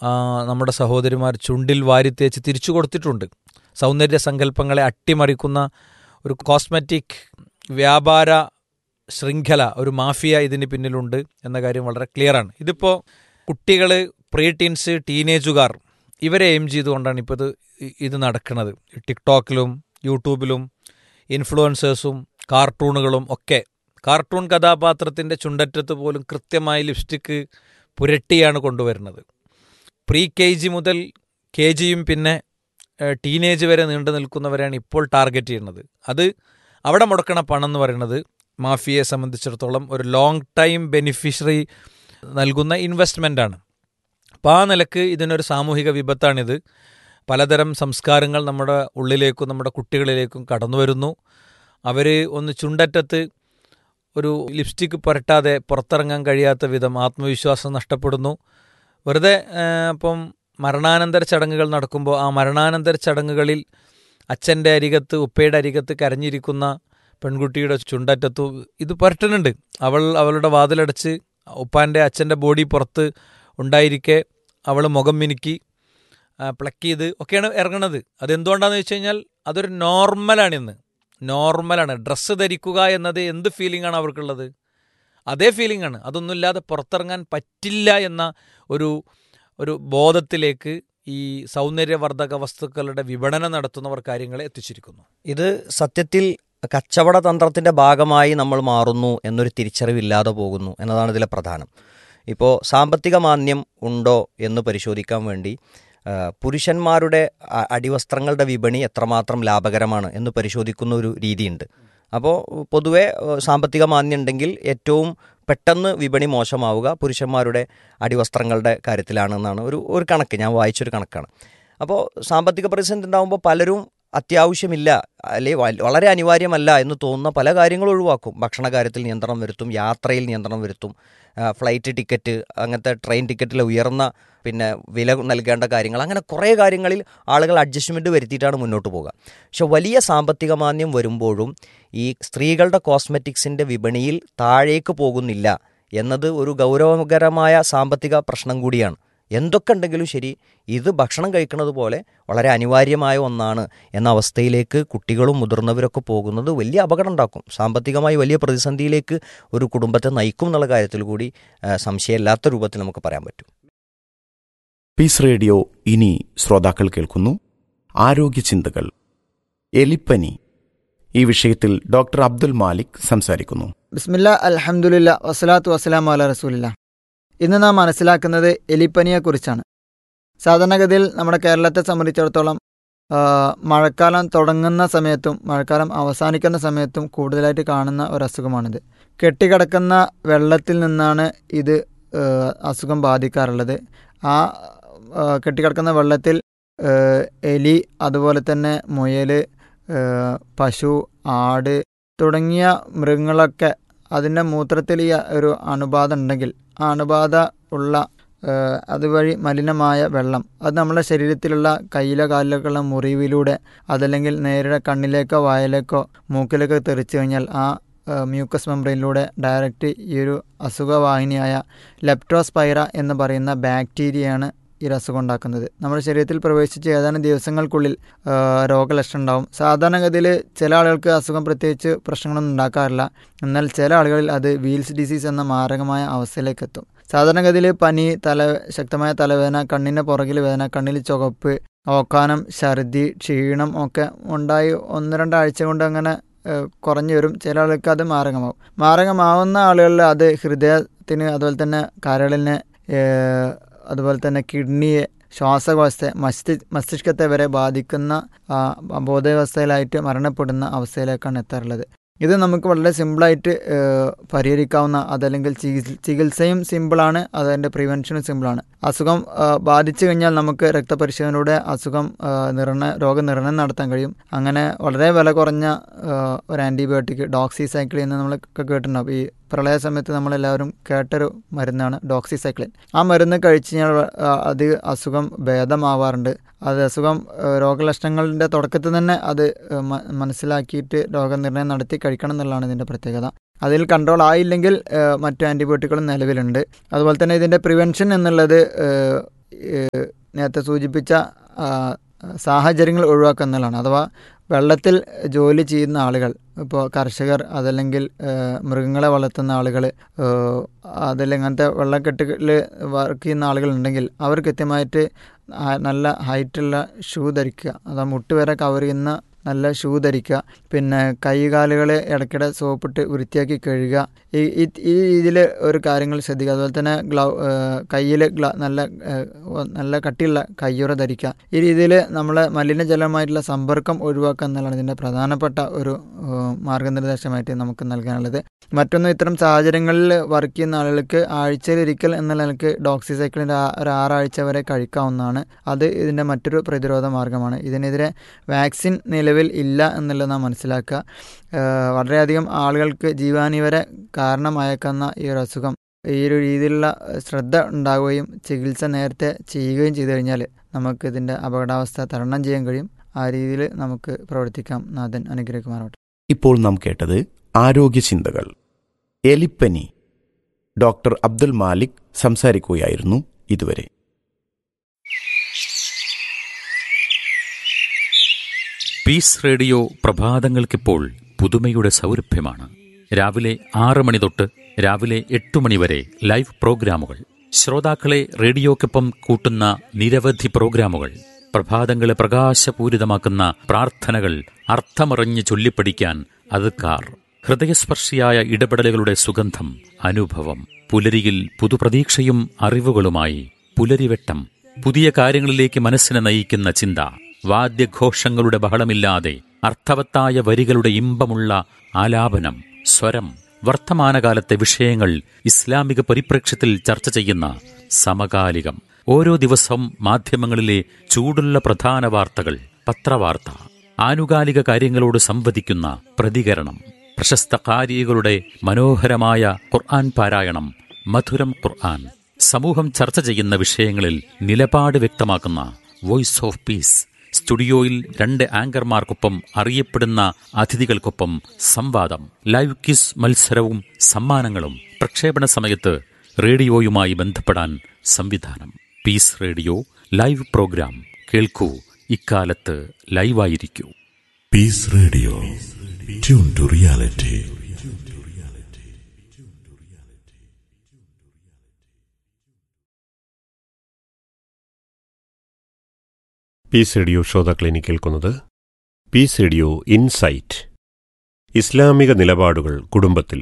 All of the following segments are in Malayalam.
ആ, നമ്മുടെ സഹോദരിമാർ ചുണ്ടിൽ വാരിത്തേച്ച് തിരിച്ചു കൊടുത്തിട്ടുണ്ട് സൗന്ദര്യ സങ്കല്പങ്ങളെ അട്ടിമറിക്കുന്ന ഒരു കോസ്മെറ്റിക് വ്യാപാര ശൃംഖല ഒരു മാഫിയ ഇതിന് പിന്നിലുണ്ട് എന്ന കാര്യം വളരെ ക്ലിയറാണ് ഇതിപ്പോൾ കുട്ടികൾ പ്രീ ടീൻസ് ടീനേജുകാർ ഇവരെ എയിം ചെയ്തുകൊണ്ടാണ് ഇപ്പോൾ ഇത് ഇത് നടക്കുന്നത് ടിക്ടോക്കിലും യൂട്യൂബിലും ഇൻഫ്ലുവൻസേഴ്സും കാർട്ടൂണുകളും ഒക്കെ കാർട്ടൂൺ കഥാപാത്രത്തിൻ്റെ ചുണ്ടറ്റത്ത് പോലും കൃത്യമായി ലിപ്സ്റ്റിക്ക് പുരട്ടിയാണ് കൊണ്ടുവരുന്നത് പ്രീ കെ ജി മുതൽ കെ ജിയും പിന്നെ ഏഹ്, ടീനേജ് വരെ നീണ്ടു നിൽക്കുന്നവരെയാണ് ഇപ്പോൾ ടാർഗറ്റ് ചെയ്യുന്നത് അത് അവിടെ മുടക്കണ പണം എന്ന് പറയുന്നത് മാഫിയയെ സംബന്ധിച്ചിടത്തോളം ഒരു ലോങ് ടൈം ബെനിഫിഷ്യറി നൽകുന്ന ഇൻവെസ്റ്റ്മെൻ്റാണ് അപ്പോൾ ആ നിലക്ക് ഇതിനൊരു സാമൂഹിക വിപത്താണിത് പലതരം സംസ്കാരങ്ങൾ നമ്മുടെ ഉള്ളിലേക്കും നമ്മുടെ കുട്ടികളിലേക്കും കടന്നു വരുന്നു അവർ ഒന്ന് ചുണ്ടറ്റത്ത് ഒരു ലിപ്സ്റ്റിക്ക് പുരട്ടാതെ പുറത്തിറങ്ങാൻ കഴിയാത്ത വിധം ആത്മവിശ്വാസം നഷ്ടപ്പെടുന്നു വെറുതെ ആ, ഇപ്പം മരണാനന്തര ചടങ്ങുകൾ നടക്കുമ്പോൾ ആ മരണാനന്തര ചടങ്ങുകളിൽ അച്ഛൻ്റെ അരികത്ത് ഉപ്പയുടെ അരികത്ത് കരഞ്ഞിരിക്കുന്ന പെൺകുട്ടിയുടെ ചുണ്ടറ്റത്തു ഇത് പുരട്ടുന്നുണ്ട് അവൾ അവളുടെ വാതിലടച്ച് ഉപ്പാൻ്റെ അച്ഛൻ്റെ ബോഡി പുറത്ത് ഉണ്ടായിരിക്കെ അവൾ മുഖം മിനുക്കി പ്ലക്ക് ചെയ്ത് ഒക്കെയാണ് ഇറങ്ങണത് അതെന്തുകൊണ്ടാണെന്ന് വെച്ച് കഴിഞ്ഞാൽ അതൊരു നോർമലാണ് ഇന്ന് നോർമലാണ് ഡ്രസ്സ് ധരിക്കുക എന്നത് എന്ത് ഫീലിംഗ് ആണ് അവർക്കുള്ളത് അതേ ഫീലിംഗ് ആണ് അതൊന്നുമില്ലാതെ പുറത്തിറങ്ങാൻ പറ്റില്ല എന്ന ഒരു ഒരു ബോധത്തിലേക്ക് ഈ സൗന്ദര്യവർദ്ധക വസ്തുക്കളുടെ വിപണനം നടത്തുന്നവർ കാര്യങ്ങളെ എത്തിച്ചിരിക്കുന്നു ഇത് സത്യത്തിൽ കച്ചവട തന്ത്രത്തിൻ്റെ ഭാഗമായി നമ്മൾ മാറുന്നു എന്നൊരു തിരിച്ചറിവില്ലാതെ പോകുന്നു എന്നതാണ് ഇതിലെ പ്രധാനം ഇപ്പോൾ സാമ്പത്തിക മാന്യം ഉണ്ടോ എന്ന് പരിശോധിക്കാൻ വേണ്ടി ആ, പുരുഷന്മാരുടെ അ- അടിവസ്ത്രങ്ങളുടെ വിപണി എത്രമാത്രം ലാഭകരമാണ് എന്ന് പരിശോധിക്കുന്ന ഒരു രീതിയുണ്ട് അപ്പോൾ പൊതുവെ ഏഹ്, സാമ്പത്തിക മാന്യം ഉണ്ടെങ്കിൽ ഏറ്റവും പെട്ടെന്ന് വിപണി മോശമാവുക പുരുഷന്മാരുടെ അടിവസ്ത്രങ്ങളുടെ കാര്യത്തിലാണെന്നാണ് ഒരു ഒരു കണക്ക് ഞാൻ വായിച്ചൊരു കണക്കാണ് അപ്പോൾ സാമ്പത്തിക പ്രതിസന്ധി ഉണ്ടാകുമ്പോൾ പലരും അത്യാവശ്യമില്ല അല്ലെങ്കിൽ വ- വളരെ അനിവാര്യമല്ല എന്ന് തോന്നുന്ന പല കാര്യങ്ങളും ഒഴിവാക്കും ഭക്ഷണ കാര്യത്തിൽ നിയന്ത്രണം വരുത്തും യാത്രയിൽ നിയന്ത്രണം വരുത്തും ആ, ഫ്ലൈറ്റ് ടിക്കറ്റ് അങ്ങനത്തെ ട്രെയിൻ ടിക്കറ്റിലെ ഉയർന്ന പിന്നെ വില നൽകേണ്ട കാര്യങ്ങൾ അങ്ങനെ കുറേ കാര്യങ്ങളിൽ ആളുകൾ അഡ്ജസ്റ്റ്മെൻറ്റ് വരുത്തിയിട്ടാണ് മുന്നോട്ട് പോകുക പക്ഷെ വലിയ സാമ്പത്തിക മാന്യം വരുമ്പോഴും ഈ സ്ത്രീകളുടെ കോസ്മെറ്റിക്സിൻ്റെ വിപണിയിൽ താഴേക്ക് പോകുന്നില്ല എന്നത് ഒരു ഗൗരവകരമായ സാമ്പത്തിക പ്രശ്നം കൂടിയാണ് എന്തൊക്കെ ഉണ്ടെങ്കിലും ശരി ഇത് ഭക്ഷണം കഴിക്കുന്നത് പോലെ വളരെ അനിവാര്യമായ ഒന്നാണ് എന്ന അവസ്ഥയിലേക്ക് കുട്ടികളും മുതിർന്നവരൊക്കെ പോകുന്നത് വലിയ അപകടം ഉണ്ടാക്കും സാമ്പത്തികമായി വലിയ പ്രതിസന്ധിയിലേക്ക് ഒരു കുടുംബത്തെ നയിക്കും എന്നുള്ള കാര്യത്തിൽ കൂടി ആ, സംശയമില്ലാത്ത രൂപത്തിൽ നമുക്ക് പറയാൻ പറ്റും പീസ് റേഡിയോ ഇനി ശ്രോതാക്കൾ കേൾക്കുന്നു ആരോഗ്യ ചിന്തകൾ എലിപ്പനി ഈ വിഷയത്തിൽ ഡോക്ടർ അബ്ദുൽ മാലിക് സംസാരിക്കുന്നു ബിസ്മില്ല അൽഹംദുലില്ല വസ്സലാത്തു വസ്സലാം അല റസൂലില്ല ഇന്ന് നാം മനസ്സിലാക്കുന്നത് എലിപ്പനിയെക്കുറിച്ചാണ് സാധാരണഗതിയിൽ നമ്മുടെ കേരളത്തെ സംബന്ധിച്ചിടത്തോളം ആ, മഴക്കാലം തുടങ്ങുന്ന സമയത്തും മഴക്കാലം അവസാനിക്കുന്ന സമയത്തും കൂടുതലായിട്ട് കാണുന്ന ഒരു അസുഖമാണിത് കെട്ടിക്കിടക്കുന്ന വെള്ളത്തിൽ നിന്നാണ് ഇത് ആ, അസുഖം ബാധിക്കാറുള്ളത് ആ ആ, കെട്ടിക്കിടക്കുന്ന വെള്ളത്തിൽ ആ, എലി അതുപോലെ തന്നെ മുയൽ ആ, പശു ആട് തുടങ്ങിയ മൃഗങ്ങളൊക്കെ അതിൻ്റെ മൂത്രത്തിൽ ഈ ഒരു അണുബാധ ഉണ്ടെങ്കിൽ ആ അണുബാധ ഉള്ള ഏഹ്, അതുവഴി മലിനമായ വെള്ളം അത് നമ്മുടെ ശരീരത്തിലുള്ള കയ്യിലോ കാലിലൊക്കെയുള്ള മുറിവിലൂടെ അതല്ലെങ്കിൽ നേരെ കണ്ണിലേക്കോ വായിലേക്കോ മൂക്കിലേക്കോ തെറിച്ചു കഴിഞ്ഞാൽ ആ ഏഹ്, മ്യൂക്കസ് മെംബ്രെയിനിലൂടെ ഡയറക്റ്റ് ഈ ഒരു അസുഖവാഹിനിയായ ലെപ്റ്റോസ്പൈറ എന്ന് പറയുന്ന ബാക്ടീരിയയാണ് ഈ ഒരു അസുഖം ഉണ്ടാക്കുന്നത് നമ്മുടെ ശരീരത്തിൽ പ്രവേശിച്ച് ഏതാനും ദിവസങ്ങൾക്കുള്ളിൽ ആ, രോഗലക്ഷണം ഉണ്ടാവും സാധാരണഗതിയിൽ ചില ആളുകൾക്ക് അസുഖം പ്രത്യേകിച്ച് പ്രശ്നങ്ങളൊന്നും ഉണ്ടാക്കാറില്ല എന്നാൽ ചില ആളുകളിൽ അത് വീൽസ് ഡിസീസ് എന്ന മാരകമായ അവസ്ഥയിലേക്ക് എത്തും സാധാരണഗതിയിൽ പനി തല ശക്തമായ തലവേദന കണ്ണിൻ്റെ പുറകിൽ വേദന കണ്ണിൽ ചുവപ്പ് ഓക്കാനം ഛർദി ക്ഷീണം ഒക്കെ ഉണ്ടായി ഒന്ന് രണ്ടാഴ്ച കൊണ്ട് അങ്ങനെ ഏഹ്, കുറഞ്ഞു വരും ചില ആൾക്ക് അത് മാരകമാവും മാരകമാവുന്ന ആളുകളിൽ അത് ഹൃദയത്തിന് അതുപോലെ തന്നെ കരളിന് ഏഹ്, അതുപോലെ തന്നെ കിഡ്നിയെ ശ്വാസകോശത്തെ മസ്തി മസ്തിഷ്കത്തെ വരെ ബാധിക്കുന്ന ആ, ബോധാവസ്ഥയിലായിട്ട് മരണപ്പെടുന്ന അവസ്ഥയിലേക്കാണ് എത്താറുള്ളത് ഇത് നമുക്ക് വളരെ സിമ്പിളായിട്ട് ഏഹ്, പരിഹരിക്കാവുന്ന അതല്ലെങ്കിൽ ചികിത്സ ചികിത്സയും സിമ്പിളാണ് അതിൻ്റെ പ്രിവെൻഷനും സിമ്പിളാണ് അസുഖം ആ, ബാധിച്ചു കഴിഞ്ഞാൽ നമുക്ക് രക്തപരിശോധനയിലൂടെ അസുഖം ആ, നിർണയ രോഗനിർണയം നടത്താൻ കഴിയും അങ്ങനെ വളരെ വില കുറഞ്ഞ ആ, ഒരു ആൻറ്റിബയോട്ടിക് ഡോക്സിസൈക്ലിൻ എന്ന് നമ്മളൊക്കെ കേട്ടിട്ടുണ്ടാവും ഈ പ്രളയ സമയത്ത് നമ്മളെല്ലാവരും കേട്ടൊരു മരുന്നാണ് ഡോക്സിസൈക്ലിൻ ആ മരുന്ന് കഴിച്ചു കഴിഞ്ഞാൽ ആ, അത് അസുഖം ഭേദമാവാറുണ്ട് അത് അസുഖം ആ, രോഗലക്ഷണങ്ങളുടെ തുടക്കത്തിൽ തന്നെ അത് ആ, മ- മനസ്സിലാക്കിയിട്ട് രോഗനിർണയം നടത്തി കഴിക്കണം എന്നുള്ളതാണ് ഇതിൻ്റെ പ്രത്യേകത അതിൽ കൺട്രോൾ ആയില്ലെങ്കിൽ ആ, മറ്റു ആൻറ്റിബയോട്ടിക്കുകളും നിലവിലുണ്ട് അതുപോലെ തന്നെ ഇതിൻ്റെ പ്രിവെൻഷൻ എന്നുള്ളത് ആ, ഏഹ്, നേരത്തെ സൂചിപ്പിച്ച ആ, സാഹചര്യങ്ങൾ ഒഴിവാക്കുക എന്നുള്ളതാണ് അഥവാ വെള്ളത്തിൽ ജോലി ചെയ്യുന്ന ആളുകൾ ഇപ്പോൾ കർഷകർ അതല്ലെങ്കിൽ ഏഹ്, മൃഗങ്ങളെ വളർത്തുന്ന ആളുകൾ അതല്ലെങ്കിൽ അങ്ങനത്തെ വെള്ളക്കെട്ടുകളിൽ വർക്ക് ചെയ്യുന്ന ആളുകളുണ്ടെങ്കിൽ അവർ കൃത്യമായിട്ട് ആ നല്ല ഹൈറ്റുള്ള ഷൂ ധരിക്കുക അതാ മുട്ട് വരെ കവർ ചെയ്യുന്ന നല്ല ഷൂ ധരിക്കുക പിന്നെ കൈകാലുകൾ ഇടയ്ക്കിടെ സോപ്പിട്ട് വൃത്തിയാക്കി കഴുകുക ഈ ഈ- ഈ രീതിയിൽ ഒരു കാര്യങ്ങൾ ശ്രദ്ധിക്കുക അതുപോലെ തന്നെ ഗ്ലൗ കയ്യിൽ ഗ്ല നല്ല ഏഹ്, ഒ- നല്ല കട്ടിയുള്ള കയ്യുറ ധരിക്കുക ഈ രീതിയിൽ നമ്മളെ മലിനജലമായിട്ടുള്ള സമ്പർക്കം ഒഴിവാക്കുക എന്നുള്ളതാണ് ഇതിൻ്റെ പ്രധാനപ്പെട്ട ഒരു ഏഹ്, മാർഗനിർദ്ദേശമായിട്ട് നമുക്ക് നൽകാനുള്ളത് മറ്റൊന്ന് ഇത്തരം സാഹചര്യങ്ങളിൽ വർക്ക് ചെയ്യുന്ന ആളുകൾക്ക് ആഴ്ചയിൽ ഒരിക്കൽ എന്ന നിലയ്ക്ക് ഡോക്സിസൈക്കിളിൻ്റെ ഒരു ആറാഴ്ച വരെ കഴിക്കാവുന്നതാണ് അത് ഇതിൻ്റെ മറ്റൊരു പ്രതിരോധ മാർഗമാണ് ഇതിനെതിരെ വാക്സിൻ നിലവിൽ ഇല്ല എന്നുള്ളത് നാം മനസ്സിലാക്കുക ഏഹ് വളരെയധികം ആളുകൾക്ക് ജീവാനി വരെ കാരണമായേക്കുന്ന ഈ ഒരു അസുഖം ഈ ഒരു രീതിയിലുള്ള ശ്രദ്ധ ഉണ്ടാവുകയും ചികിത്സ നേരത്തെ ചെയ്യുകയും ചെയ്തു കഴിഞ്ഞാൽ നമുക്ക് ഇതിൻ്റെ അപകടാവസ്ഥ തരണം ചെയ്യാൻ കഴിയും ആ രീതിയിൽ നമുക്ക് പ്രവർത്തിക്കാം നാഥൻ അനുഗ്രഹിക്കുമാറാവട്ടെ ഇപ്പോൾ നാം കേട്ടത് ആരോഗ്യ ചിന്തകൾ എലിപ്പനി ഡോക്ടർ അബ്ദുൽ മാലിക് സംസാരിക്കുകയായിരുന്നു ഇതുവരെ പീസ് റേഡിയോ പ്രഭാതങ്ങൾക്കിപ്പോൾ പുതുമയുടെ സൗരഭ്യമാണ് രാവിലെ ആറ് മണി തൊട്ട് രാവിലെ എട്ട് മണി വരെ ലൈവ് പ്രോഗ്രാമുകൾ ശ്രോതാക്കളെ റേഡിയോക്കൊപ്പം കൂട്ടുന്ന നിരവധി പ്രോഗ്രാമുകൾ പ്രഭാതങ്ങളെ പ്രകാശപൂരിതമാക്കുന്ന പ്രാർത്ഥനകൾ അർത്ഥമറിഞ്ഞ് ചൊല്ലിപ്പഠിക്കാൻ അതുക്കാർ ഹൃദയസ്പർശിയായ ഇടപെടലുകളുടെ സുഗന്ധം അനുഭവം പുലരിയിൽ പുതുപ്രതീക്ഷയും അറിവുകളുമായി പുലരിവെട്ടം പുതിയ കാര്യങ്ങളിലേക്ക് മനസ്സിനെ നയിക്കുന്ന ചിന്ത വാദ്യഘോഷങ്ങളുടെ ബഹളമില്ലാതെ അർത്ഥവത്തായ വരികളുടെ ഇമ്പമുള്ള ആലാപനം സ്വരം വർത്തമാനകാലത്തെ വിഷയങ്ങൾ ഇസ്ലാമിക പരിപ്രേക്ഷ്യത്തിൽ ചർച്ച ചെയ്യുന്ന സമകാലികം ഓരോ ദിവസവും മാധ്യമങ്ങളിലെ ചൂടുള്ള പ്രധാന വാർത്തകൾ പത്രവാർത്ത ആനുകാലിക കാര്യങ്ങളോട് സംവദിക്കുന്ന പ്രതികരണം പ്രശസ്ത കാരികളുടെ മനോഹരമായ ഖുർആൻ പാരായണം മധുരം ഖുർആൻ സമൂഹം ചർച്ച ചെയ്യുന്ന വിഷയങ്ങളിൽ നിലപാട് വ്യക്തമാക്കുന്ന വോയിസ് ഓഫ് പീസ് സ്റ്റുഡിയോയിൽ രണ്ട് ആങ്കർമാർക്കൊപ്പം അറിയപ്പെടുന്ന അതിഥികൾക്കൊപ്പം സംവാദം ലൈവ് ക്വിസ് മത്സരവും സമ്മാനങ്ങളും പ്രക്ഷേപണ സമയത്ത് റേഡിയോയുമായി ബന്ധപ്പെടാൻ സംവിധാനം പീസ് റേഡിയോ ലൈവ് പ്രോഗ്രാം കേൾക്കൂ ഇക്കാലത്ത് ലൈവായിരിക്കൂ Peace Radio. Tune to reality. Peace radio ശ്രോതാക്കളെ ഇനി കേൾക്കുന്നത് പീസ് റേഡിയോ ഇൻസൈറ്റ് ഇസ്ലാമിക നിലപാടുകൾ കുടുംബത്തിൽ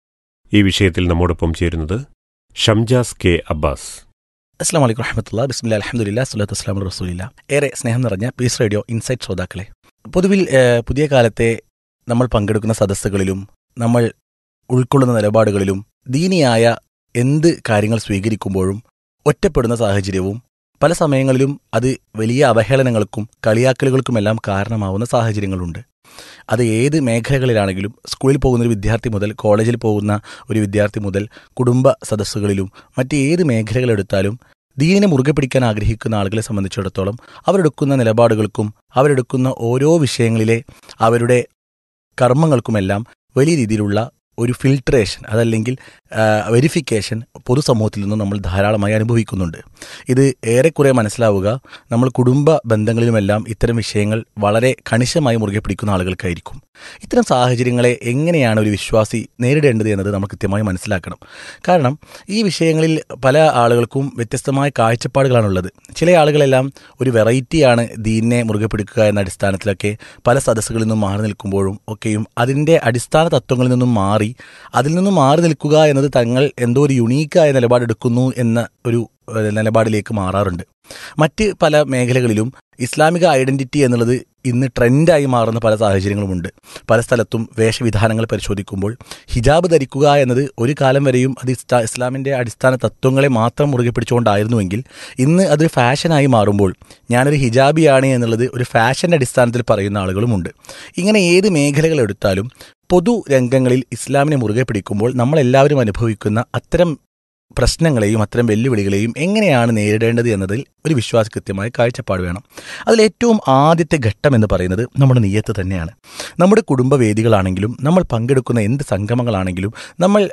ഈ വിഷയത്തിൽ നമ്മോടൊപ്പം ചേരുന്നത് ഷംജാസ് കെ അബ്ബാസ് അസ്ലാം വലൈക്കും വറഹമത്തുള്ള ബിസ്മില്ല അലഹമുല്ല സ്വലാത്തു വസ്സലാം റസൂലില്ല ഏറെ സ്നേഹം നിറഞ്ഞ പീസ് റേഡിയോ ഇൻസൈറ്റ് ശ്രോതാക്കളെ പൊതുവിൽ ഏഹ്, പുതിയ കാലത്തെ നമ്മൾ പങ്കെടുക്കുന്ന സദസ്സുകളിലും നമ്മൾ ഉൾക്കൊള്ളുന്ന നിലപാടുകളിലും ദീനിയായ എന്ത് കാര്യങ്ങൾ സ്വീകരിക്കുമ്പോഴും ഒറ്റപ്പെടുന്ന സാഹചര്യവും പല സമയങ്ങളിലും അത് വലിയ അവഹേളനങ്ങൾക്കും കളിയാക്കലുകൾക്കുമെല്ലാം കാരണമാവുന്ന സാഹചര്യങ്ങളുണ്ട് അത് ഏത് മേഖലകളിലാണെങ്കിലും സ്കൂളിൽ പോകുന്ന ഒരു വിദ്യാർത്ഥി മുതൽ കോളേജിൽ പോകുന്ന ഒരു വിദ്യാർത്ഥി മുതൽ കുടുംബ സദസ്സുകളിലും മറ്റ് ഏത് മേഖലകളെടുത്താലും ദീനിനെ മുറുകെ പിടിക്കാൻ ആഗ്രഹിക്കുന്ന ആളുകളെ സംബന്ധിച്ചിടത്തോളം അവരെടുക്കുന്ന നിലപാടുകൾക്കും അവരെടുക്കുന്ന ഓരോ വിഷയങ്ങളിലെ അവരുടെ കർമ്മങ്ങൾക്കുമെല്ലാം വലിയ രീതിയിലുള്ള ഒരു ഫിൽട്രേഷൻ അതല്ലെങ്കിൽ വെരിഫിക്കേഷൻ പൊതുസമൂഹത്തിൽ നിന്നും നമ്മൾ ധാരാളമായി അനുഭവിക്കുന്നുണ്ട് ഇത് ഏറെക്കുറെ മനസ്സിലാവുക നമ്മൾ കുടുംബ ബന്ധങ്ങളിലുമെല്ലാം ഇത്തരം വിഷയങ്ങൾ വളരെ കണിശമായി മുറുകെ പിടിക്കുന്ന ആളുകൾക്കായിരിക്കും ഇത്തരം സാഹചര്യങ്ങളെ എങ്ങനെയാണ് ഒരു വിശ്വാസി നേരിടേണ്ടത് എന്നത് നമ്മൾ കൃത്യമായി മനസ്സിലാക്കണം കാരണം ഈ വിഷയങ്ങളിൽ പല ആളുകൾക്കും വ്യത്യസ്തമായ കാഴ്ചപ്പാടുകളാണുള്ളത് ചില ആളുകളെല്ലാം ഒരു വെറൈറ്റിയാണ് ദീനിനെ മുറുകെ പിടിക്കുക എന്ന അടിസ്ഥാനത്തിലൊക്കെ പല സദസ്സുകളിൽ നിന്നും മാറി നിൽക്കുമ്പോഴും ഒക്കെയും അതിൻ്റെ അടിസ്ഥാന തത്വങ്ങളിൽ നിന്നും മാറി അതിൽ നിന്നും മാറി നിൽക്കുക എന്നത് തങ്ങൾ എന്തോ ഒരു യുണീക്കായ നിലപാടെടുക്കുന്നു എന്ന ഒരു ഏഹ്, നിലപാടിലേക്ക് മാറാറുണ്ട് മറ്റ് പല മേഖലകളിലും ഇസ്ലാമിക ഐഡന്റിറ്റി എന്നുള്ളത് ഇന്ന് ട്രെൻഡായി മാറുന്ന പല സാഹചര്യങ്ങളുമുണ്ട് പല സ്ഥലത്തും വേഷവിധാനങ്ങൾ പരിശോധിക്കുമ്പോൾ ഹിജാബ് ധരിക്കുക എന്നത് ഒരു കാലം വരെയും അത് ഇസ്ലാ- ഇസ്ലാമിൻ്റെ അടിസ്ഥാന തത്വങ്ങളെ മാത്രം മുറുകെ പിടിച്ചുകൊണ്ടായിരുന്നുവെങ്കിൽ ഇന്ന് അത് ഫാഷനായി മാറുമ്പോൾ ഞാനൊരു ഹിജാബിയാണ് എന്നുള്ളത് ഒരു ഫാഷൻ്റെ അടിസ്ഥാനത്തിൽ പറയുന്ന ആളുകളുമുണ്ട് ഇങ്ങനെ ഏത് മേഖലകൾ എടുത്താലും പൊതു രംഗങ്ങളിൽ ഇസ്ലാമിനെ മുറുകെ പിടിക്കുമ്പോൾ നമ്മളെല്ലാവരും അനുഭവിക്കുന്ന അത്തരം പ്രശ്നങ്ങളെയും അത്തരം വെല്ലുവിളികളെയും എങ്ങനെയാണ് നേരിടേണ്ടത് എന്നതിൽ ഒരു വിശ്വാസ കൃത്യമായ കാഴ്ചപ്പാട് വേണം അതിലേറ്റവും ആദ്യത്തെ ഘട്ടം എന്ന് പറയുന്നത് നമ്മുടെ നീയത്ത് തന്നെയാണ് നമ്മുടെ കുടുംബവേദികളാണെങ്കിലും നമ്മൾ പങ്കെടുക്കുന്ന എന്ത് സംഗമങ്ങളാണെങ്കിലും നമ്മൾ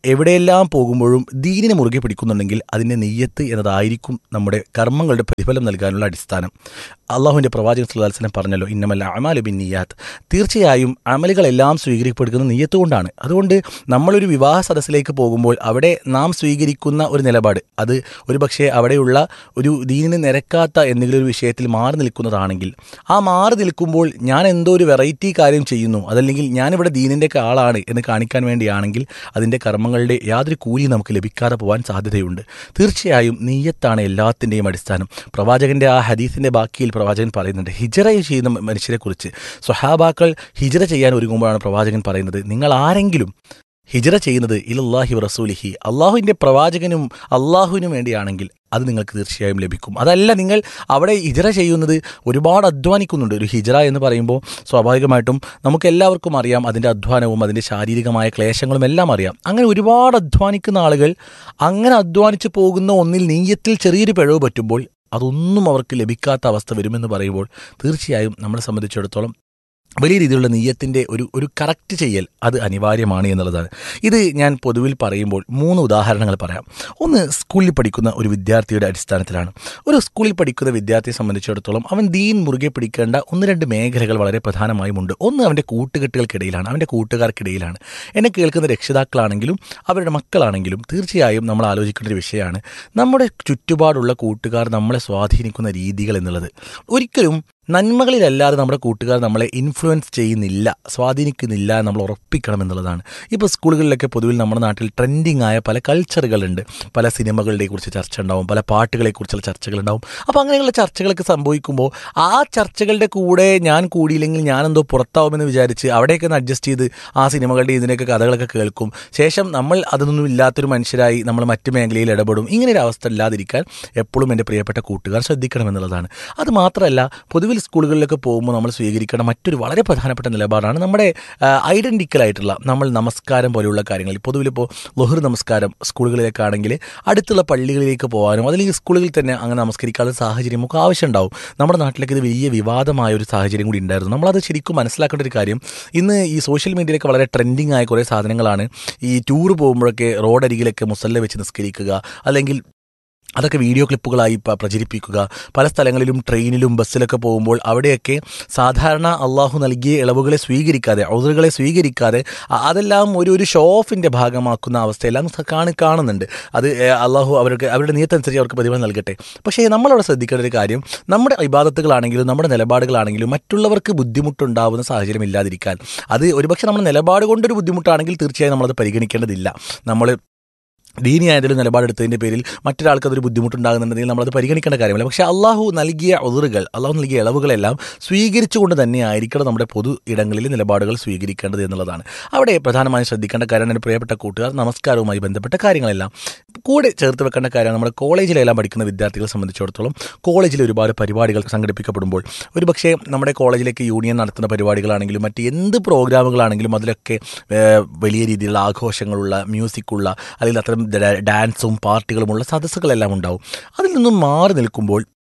എവിടെയെല്ലാം പോകുമ്പോഴും ദീനിനെ മുറുകെ പിടിക്കുന്നുണ്ടെങ്കിൽ അതിൻ്റെ നെയ്യത്ത് എന്നതായിരിക്കും നമ്മുടെ കർമ്മങ്ങളുടെ പ്രതിഫലം നൽകാനുള്ള അടിസ്ഥാനം അള്ളാഹുവിൻ്റെ പ്രവാചകൻ സുല്ലാസ്ലം പറഞ്ഞല്ലോ ഇന്നമല്ല അമാലു ബിൻ നിയാത്ത് തീർച്ചയായും അമലുകളെല്ലാം സ്വീകരിക്കപ്പെടുന്നത് നെയ്യത്ത് കൊണ്ടാണ് അതുകൊണ്ട് നമ്മളൊരു വിവാഹ സദസ്സിലേക്ക് പോകുമ്പോൾ അവിടെ നാം സ്വീകരിക്കുന്ന ഒരു നിലപാട് അത് ഒരു പക്ഷേ അവിടെയുള്ള ഒരു ദീനിന് നിരക്കാത്ത എന്തെങ്കിലും ഒരു വിഷയത്തിൽ മാറി നിൽക്കുന്നതാണെങ്കിൽ ആ മാറി നിൽക്കുമ്പോൾ ഞാൻ എന്തോ ഒരു വെറൈറ്റി കാര്യം ചെയ്യുന്നു അതല്ലെങ്കിൽ ഞാനിവിടെ ദീനിൻ്റെ ഒക്കെ ആളാണ് എന്ന് കാണിക്കാൻ വേണ്ടിയാണെങ്കിൽ അതിൻ്റെ കർമ്മങ്ങളുടെ യാതൊരു കൂലി നമുക്ക് ലഭിക്കാതെ പോകാൻ സാധ്യതയുണ്ട് തീർച്ചയായും നീയത്താണ് എല്ലാത്തിൻ്റെയും അടിസ്ഥാനം പ്രവാചകൻ്റെ ആ ഹദീസിൻ്റെ ബാക്കിയിൽ പ്രവാചകൻ പറയുന്നുണ്ട് ഹിജറ ചെയ്യുന്ന മനുഷ്യരെക്കുറിച്ച് സ്വഹാബാക്കൾ ഹിജറ ചെയ്യാൻ ഒരുങ്ങുമ്പോഴാണ് പ്രവാചകൻ പറയുന്നത് നിങ്ങൾ ആരെങ്കിലും ഹിജറ ചെയ്യുന്നത് ഇലല്ലാഹി റസൂലിഹി അള്ളാഹുവിൻ്റെ പ്രവാചകനും അള്ളാഹുവിനും വേണ്ടിയാണെങ്കിൽ അത് നിങ്ങൾക്ക് തീർച്ചയായും ലഭിക്കും അതല്ല നിങ്ങൾ അവിടെ ഹിജറ ചെയ്യുന്നത് ഒരുപാട് അധ്വാനിക്കുന്നുണ്ട് ഒരു ഹിജറ എന്ന് പറയുമ്പോൾ സ്വാഭാവികമായിട്ടും നമുക്ക് എല്ലാവർക്കും അറിയാം അതിൻ്റെ അധ്വാനവും അതിൻ്റെ ശാരീരികമായ ക്ലേശങ്ങളും എല്ലാം അറിയാം അങ്ങനെ ഒരുപാട് അധ്വാനിക്കുന്ന ആളുകൾ അങ്ങനെ അധ്വാനിച്ചു പോകുന്ന ഒന്നിൽ നീയത്തിൽ ചെറിയൊരു പിഴവ് പറ്റുമ്പോൾ അതൊന്നും അവർക്ക് ലഭിക്കാത്ത അവസ്ഥ വരുമെന്ന് പറയുമ്പോൾ തീർച്ചയായും നമ്മളെ സംബന്ധിച്ചിടത്തോളം വലിയ രീതിയിലുള്ള നെയ്യത്തിൻ്റെ ഒരു ഒരു കറക്റ്റ് ചെയ്യൽ അത് അനിവാര്യമാണ് എന്നുള്ളതാണ് ഇത് ഞാൻ പൊതുവിൽ പറയുമ്പോൾ മൂന്ന് ഉദാഹരണങ്ങൾ പറയാം ഒന്ന് സ്കൂളിൽ പഠിക്കുന്ന ഒരു വിദ്യാർത്ഥിയുടെ അടിസ്ഥാനത്തിലാണ് ഒരു സ്കൂളിൽ പഠിക്കുന്ന വിദ്യാർത്ഥിയെ സംബന്ധിച്ചിടത്തോളം അവൻ ദീൻ മുറുകെ പിടിക്കേണ്ട ഒന്ന് രണ്ട് മേഖലകൾ വളരെ പ്രധാനമായും ഉണ്ട് ഒന്ന് അവൻ്റെ കൂട്ടുകെട്ടുകൾക്കിടയിലാണ് അവൻ്റെ കൂട്ടുകാർക്കിടയിലാണ് എന്നെ കേൾക്കുന്ന രക്ഷിതാക്കളാണെങ്കിലും അവരുടെ മക്കളാണെങ്കിലും തീർച്ചയായും നമ്മൾ ആലോചിക്കേണ്ട ഒരു വിഷയമാണ് നമ്മുടെ ചുറ്റുപാടുള്ള കൂട്ടുകാർ നമ്മളെ സ്വാധീനിക്കുന്ന രീതികൾ എന്നുള്ളത് ഒരിക്കലും നന്മകളിലല്ലാതെ നമ്മുടെ കൂട്ടുകാർ നമ്മളെ ഇൻഫ്ലുവൻസ് ചെയ്യുന്നില്ല സ്വാധീനിക്കുന്നില്ല എന്ന് നമ്മൾ ഉറപ്പിക്കണം എന്നുള്ളതാണ് ഇപ്പോൾ സ്കൂളുകളിലൊക്കെ പൊതുവിൽ നമ്മുടെ നാട്ടിൽ ട്രെൻഡിങ് ആയ പല കൾച്ചറുകളുണ്ട് പല സിനിമകളുടെ കുറിച്ച് ചർച്ച ഉണ്ടാവും പല പാട്ടുകളെക്കുറിച്ചുള്ള ചർച്ചകളുണ്ടാവും അപ്പോൾ അങ്ങനെയുള്ള ചർച്ചകളൊക്കെ സംഭവിക്കുമ്പോൾ ആ ചർച്ചകളുടെ കൂടെ ഞാൻ കൂടിയില്ലെങ്കിൽ ഞാനെന്തോ പുറത്താവുമെന്ന് വിചാരിച്ച് അവിടെയൊക്കെ ഒന്ന് അഡ്ജസ്റ്റ് ചെയ്ത് ആ സിനിമകളുടെ ഇതിൻ്റെയൊക്കെ കഥകളൊക്കെ കേൾക്കും ശേഷം നമ്മൾ അതൊന്നും ഇല്ലാത്തൊരു മനുഷ്യരായി നമ്മൾ മറ്റു മേഖലയിൽ ഇടപെടും ഇങ്ങനെ ഒരു അവസ്ഥ ഇല്ലാതിരിക്കാൻ എപ്പോഴും എൻ്റെ പ്രിയപ്പെട്ട കൂട്ടുകാർ ശ്രദ്ധിക്കണമെന്നുള്ളതാണ് അത് മാത്രമല്ല പൊതുവിൽ സ്കൂളുകളിലൊക്കെ പോകുമ്പോൾ നമ്മൾ സ്വീകരിക്കേണ്ട മറ്റൊരു വളരെ പ്രധാനപ്പെട്ട നിലപാടാണ് നമ്മുടെ ഐഡൻറ്റിക്കലായിട്ടുള്ള നമ്മൾ നമസ്കാരം പോലെയുള്ള കാര്യങ്ങൾ പൊതുവിലിപ്പോൾ ലൊഹർ നമസ്കാരം സ്കൂളുകളിലേക്കാണെങ്കിൽ അടുത്തുള്ള പള്ളികളിലേക്ക് പോകാനും അതല്ലെങ്കിൽ സ്കൂളുകളിൽ തന്നെ അങ്ങനെ നമസ്കരിക്കാനുള്ള സാഹചര്യം ഒക്കെ ആവശ്യമുണ്ടാവും നമ്മുടെ നാട്ടിലേക്ക് ഇത് വലിയ വിവാദമായ ഒരു സാഹചര്യം കൂടി ഉണ്ടായിരുന്നു നമ്മളത് ശരിക്കും മനസ്സിലാക്കേണ്ട ഒരു കാര്യം ഇന്ന് ഈ സോഷ്യൽ മീഡിയയിലൊക്കെ വളരെ ട്രെൻഡിങ് ആയ കുറേ സാധനങ്ങളാണ് ഈ ടൂർ പോകുമ്പോഴൊക്കെ റോഡരികിലൊക്കെ മുസല്ല വെച്ച് നിസ്കരിക്കുക അല്ലെങ്കിൽ അതൊക്കെ വീഡിയോ ക്ലിപ്പുകളായി പ- പ്രചരിപ്പിക്കുക പല സ്ഥലങ്ങളിലും ട്രെയിനിലും ബസ്സിലൊക്കെ പോകുമ്പോൾ അവിടെയൊക്കെ സാധാരണ അള്ളാഹു നൽകിയ ഇളവുകളെ സ്വീകരിക്കാതെ ഔദറുകളെ സ്വീകരിക്കാതെ അ- അതെല്ലാം ഒരു ഒരു ഷോ ഓഫിൻ്റെ ഭാഗമാക്കുന്ന അവസ്ഥയെല്ലാം സ- കാണി കാണുന്നുണ്ട് അത് ഏ, അള്ളാഹു അവർക്ക് അവരുടെ നിയത്തനുസരിച്ച് അവർക്ക് പ്രതിഫലം നൽകട്ടെ പക്ഷേ നമ്മളവിടെ ശ്രദ്ധിക്കേണ്ട ഒരു കാര്യം നമ്മുടെ ഇബാദത്തുകളാണെങ്കിലും നമ്മുടെ നിലപാടുകളാണെങ്കിലും മറ്റുള്ളവർക്ക് ബുദ്ധിമുട്ടുണ്ടാവുന്ന സാഹചര്യം ഇല്ലാതിരിക്കാൻ അത് ഒരുപക്ഷെ നമ്മുടെ നിലപാട് കൊണ്ടൊരു ബുദ്ധിമുട്ടാണെങ്കിൽ തീർച്ചയായും നമ്മളത് പരിഗണിക്കേണ്ടതില്ല നമ്മൾ ദീനിയായതിലും നിലപാടെടുത്തതിൻ്റെ പേരിൽ മറ്റൊരാൾക്ക് അതൊരു ബുദ്ധിമുട്ടുണ്ടാകുന്നുണ്ടെങ്കിൽ നമ്മളത് പരിഗണിക്കേണ്ട കാര്യമില്ല പക്ഷേ അള്ളാഹു നൽകിയ ഒതുറുകൾ അള്ളാഹു നൽകിയ ഇളവുകളെല്ലാം സ്വീകരിച്ചുകൊണ്ട് തന്നെ ആയിരിക്കണം നമ്മുടെ പൊതു ഇടങ്ങളിൽ നിലപാടുകൾ സ്വീകരിക്കേണ്ടത് എന്നുള്ളതാണ് അവിടെ പ്രധാനമായും ശ്രദ്ധിക്കേണ്ട കാര്യം എൻ്റെ പ്രിയപ്പെട്ട കൂട്ടുകാർ നമസ്കാരവുമായി ബന്ധപ്പെട്ട കാര്യങ്ങളെല്ലാം കൂടെ ചേർത്ത് വെക്കേണ്ട കാര്യമാണ് നമ്മുടെ കോളേജിലെല്ലാം പഠിക്കുന്ന വിദ്യാർത്ഥികളെ സംബന്ധിച്ചിടത്തോളം കോളേജിൽ ഒരുപാട് പരിപാടികൾ സംഘടിപ്പിക്കപ്പെടുമ്പോൾ ഒരുപക്ഷേ നമ്മുടെ കോളേജിലേക്ക് യൂണിയൻ നടത്തുന്ന പരിപാടികളാണെങ്കിലും മറ്റ് എന്ത് പ്രോഗ്രാമുകളാണെങ്കിലും അതിലൊക്കെ ഏഹ്, വലിയ രീതിയിലുള്ള ആഘോഷങ്ങളുള്ള മ്യൂസിക്കുള്ള അല്ലെങ്കിൽ അത്തരം ഡാ- ഡാൻസും പാർട്ടികളുമുള്ള സദസ്സുകളെല്ലാം ഉണ്ടാവും അതിൽ നിന്നും മാറി നിൽക്കുമ്പോൾ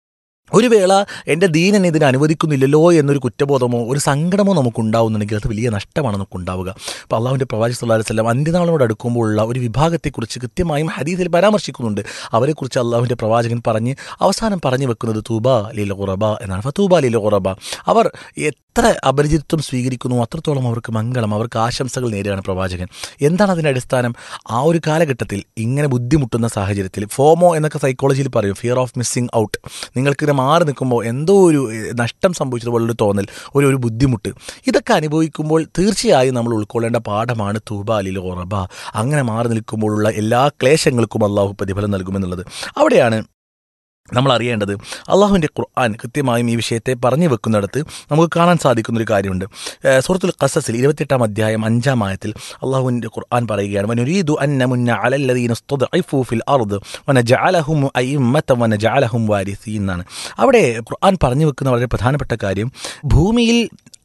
ഒരു വേള എൻ്റെ ദീൻ എന്നെ ഇതിന് അനുവദിക്കുന്നില്ലല്ലോ എന്നൊരു കുറ്റബോധമോ ഒരു സങ്കടമോ നമുക്ക് ഉണ്ടാവുന്നുണ്ടെങ്കിൽ അത് വലിയ നഷ്ടമാണ് നമുക്ക് ഉണ്ടാവുക അപ്പോൾ അള്ളാഹുവിൻ്റെ പ്രവാചി സല്ലാ വല്ലം അന്ത്യനാളിനോട് അടുക്കുമ്പോഴുള്ള ഒരു വിഭാഗത്തെക്കുറിച്ച് കൃത്യമായും ഹദീസിൽ പരാമർശിക്കുന്നുണ്ട് അവരെക്കുറിച്ച് അള്ളാഹുവിൻ്റെ പ്രവാചകൻ പറഞ്ഞ് അവസാനം പറഞ്ഞു വെക്കുന്നത് തൂബ ലീല ഖുറബ എന്നാണ് ഫതൂബ ലീല ഖുറബ അവർ എത്ര അപരിചിത്വം സ്വീകരിക്കുന്നു അത്രത്തോളം അവർക്ക് മംഗളം അവർക്ക് ആശംസകൾ നേടുകയാണ് പ്രവാചകൻ എന്താണ് അതിൻ്റെ അടിസ്ഥാനം ആ ഒരു കാലഘട്ടത്തിൽ ഇങ്ങനെ ബുദ്ധിമുട്ടുന്ന സാഹചര്യത്തിൽ ഫോമോ എന്നൊക്കെ സൈക്കോളജിയിൽ പറയും ഫിയർ ഓഫ് മിസ്സിംഗ് ഔട്ട് നിങ്ങൾക്കിങ്ങനെ മാറി നിൽക്കുമ്പോൾ എന്തോ ഒരു ഏഹ്, നഷ്ടം സംഭവിച്ചതുപോലൊരു തോന്നൽ ഒരു ഒരു ബുദ്ധിമുട്ട് ഇതൊക്കെ അനുഭവിക്കുമ്പോൾ തീർച്ചയായും നമ്മൾ ഉൾക്കൊള്ളേണ്ട പാഠമാണ് തൂബ അലിൽ ഒറബ അങ്ങനെ മാറി നിൽക്കുമ്പോഴുള്ള എല്ലാ ക്ലേശങ്ങൾക്കും അള്ളാഹു പ്രതിഫലം നൽകുമെന്നുള്ളത് അവിടെയാണ് നമ്മൾ അറിയേണ്ടത് അള്ളാഹുവിൻ്റെ ഖുർആൻ കൃത്യമായും ഈ വിഷയത്തെ പറഞ്ഞു വെക്കുന്നിടത്ത് നമുക്ക് കാണാൻ സാധിക്കുന്ന ഒരു കാര്യമുണ്ട് ഏഹ് സൂറത്തുൽ ഖസസിൽ ഇരുപത്തിയെട്ടാം അധ്യായം അഞ്ചാം ആയത്തിൽ അള്ളാഹുവിൻ്റെ ഖുർആൻ പറയുകയാണ് വനുരീദു അന്ന മുന്ന അലല്ലദീന സ്തുദ്ഇഫു ഫിൽ അർദ് വനജഅലഹും അയിമ്മത വനജഅലഹും വാരിസീൻ എന്നാണ് അവിടെ ഖുർആൻ പറഞ്ഞു വെക്കുന്ന വളരെ പ്രധാനപ്പെട്ട കാര്യം ഭൂമിയിൽ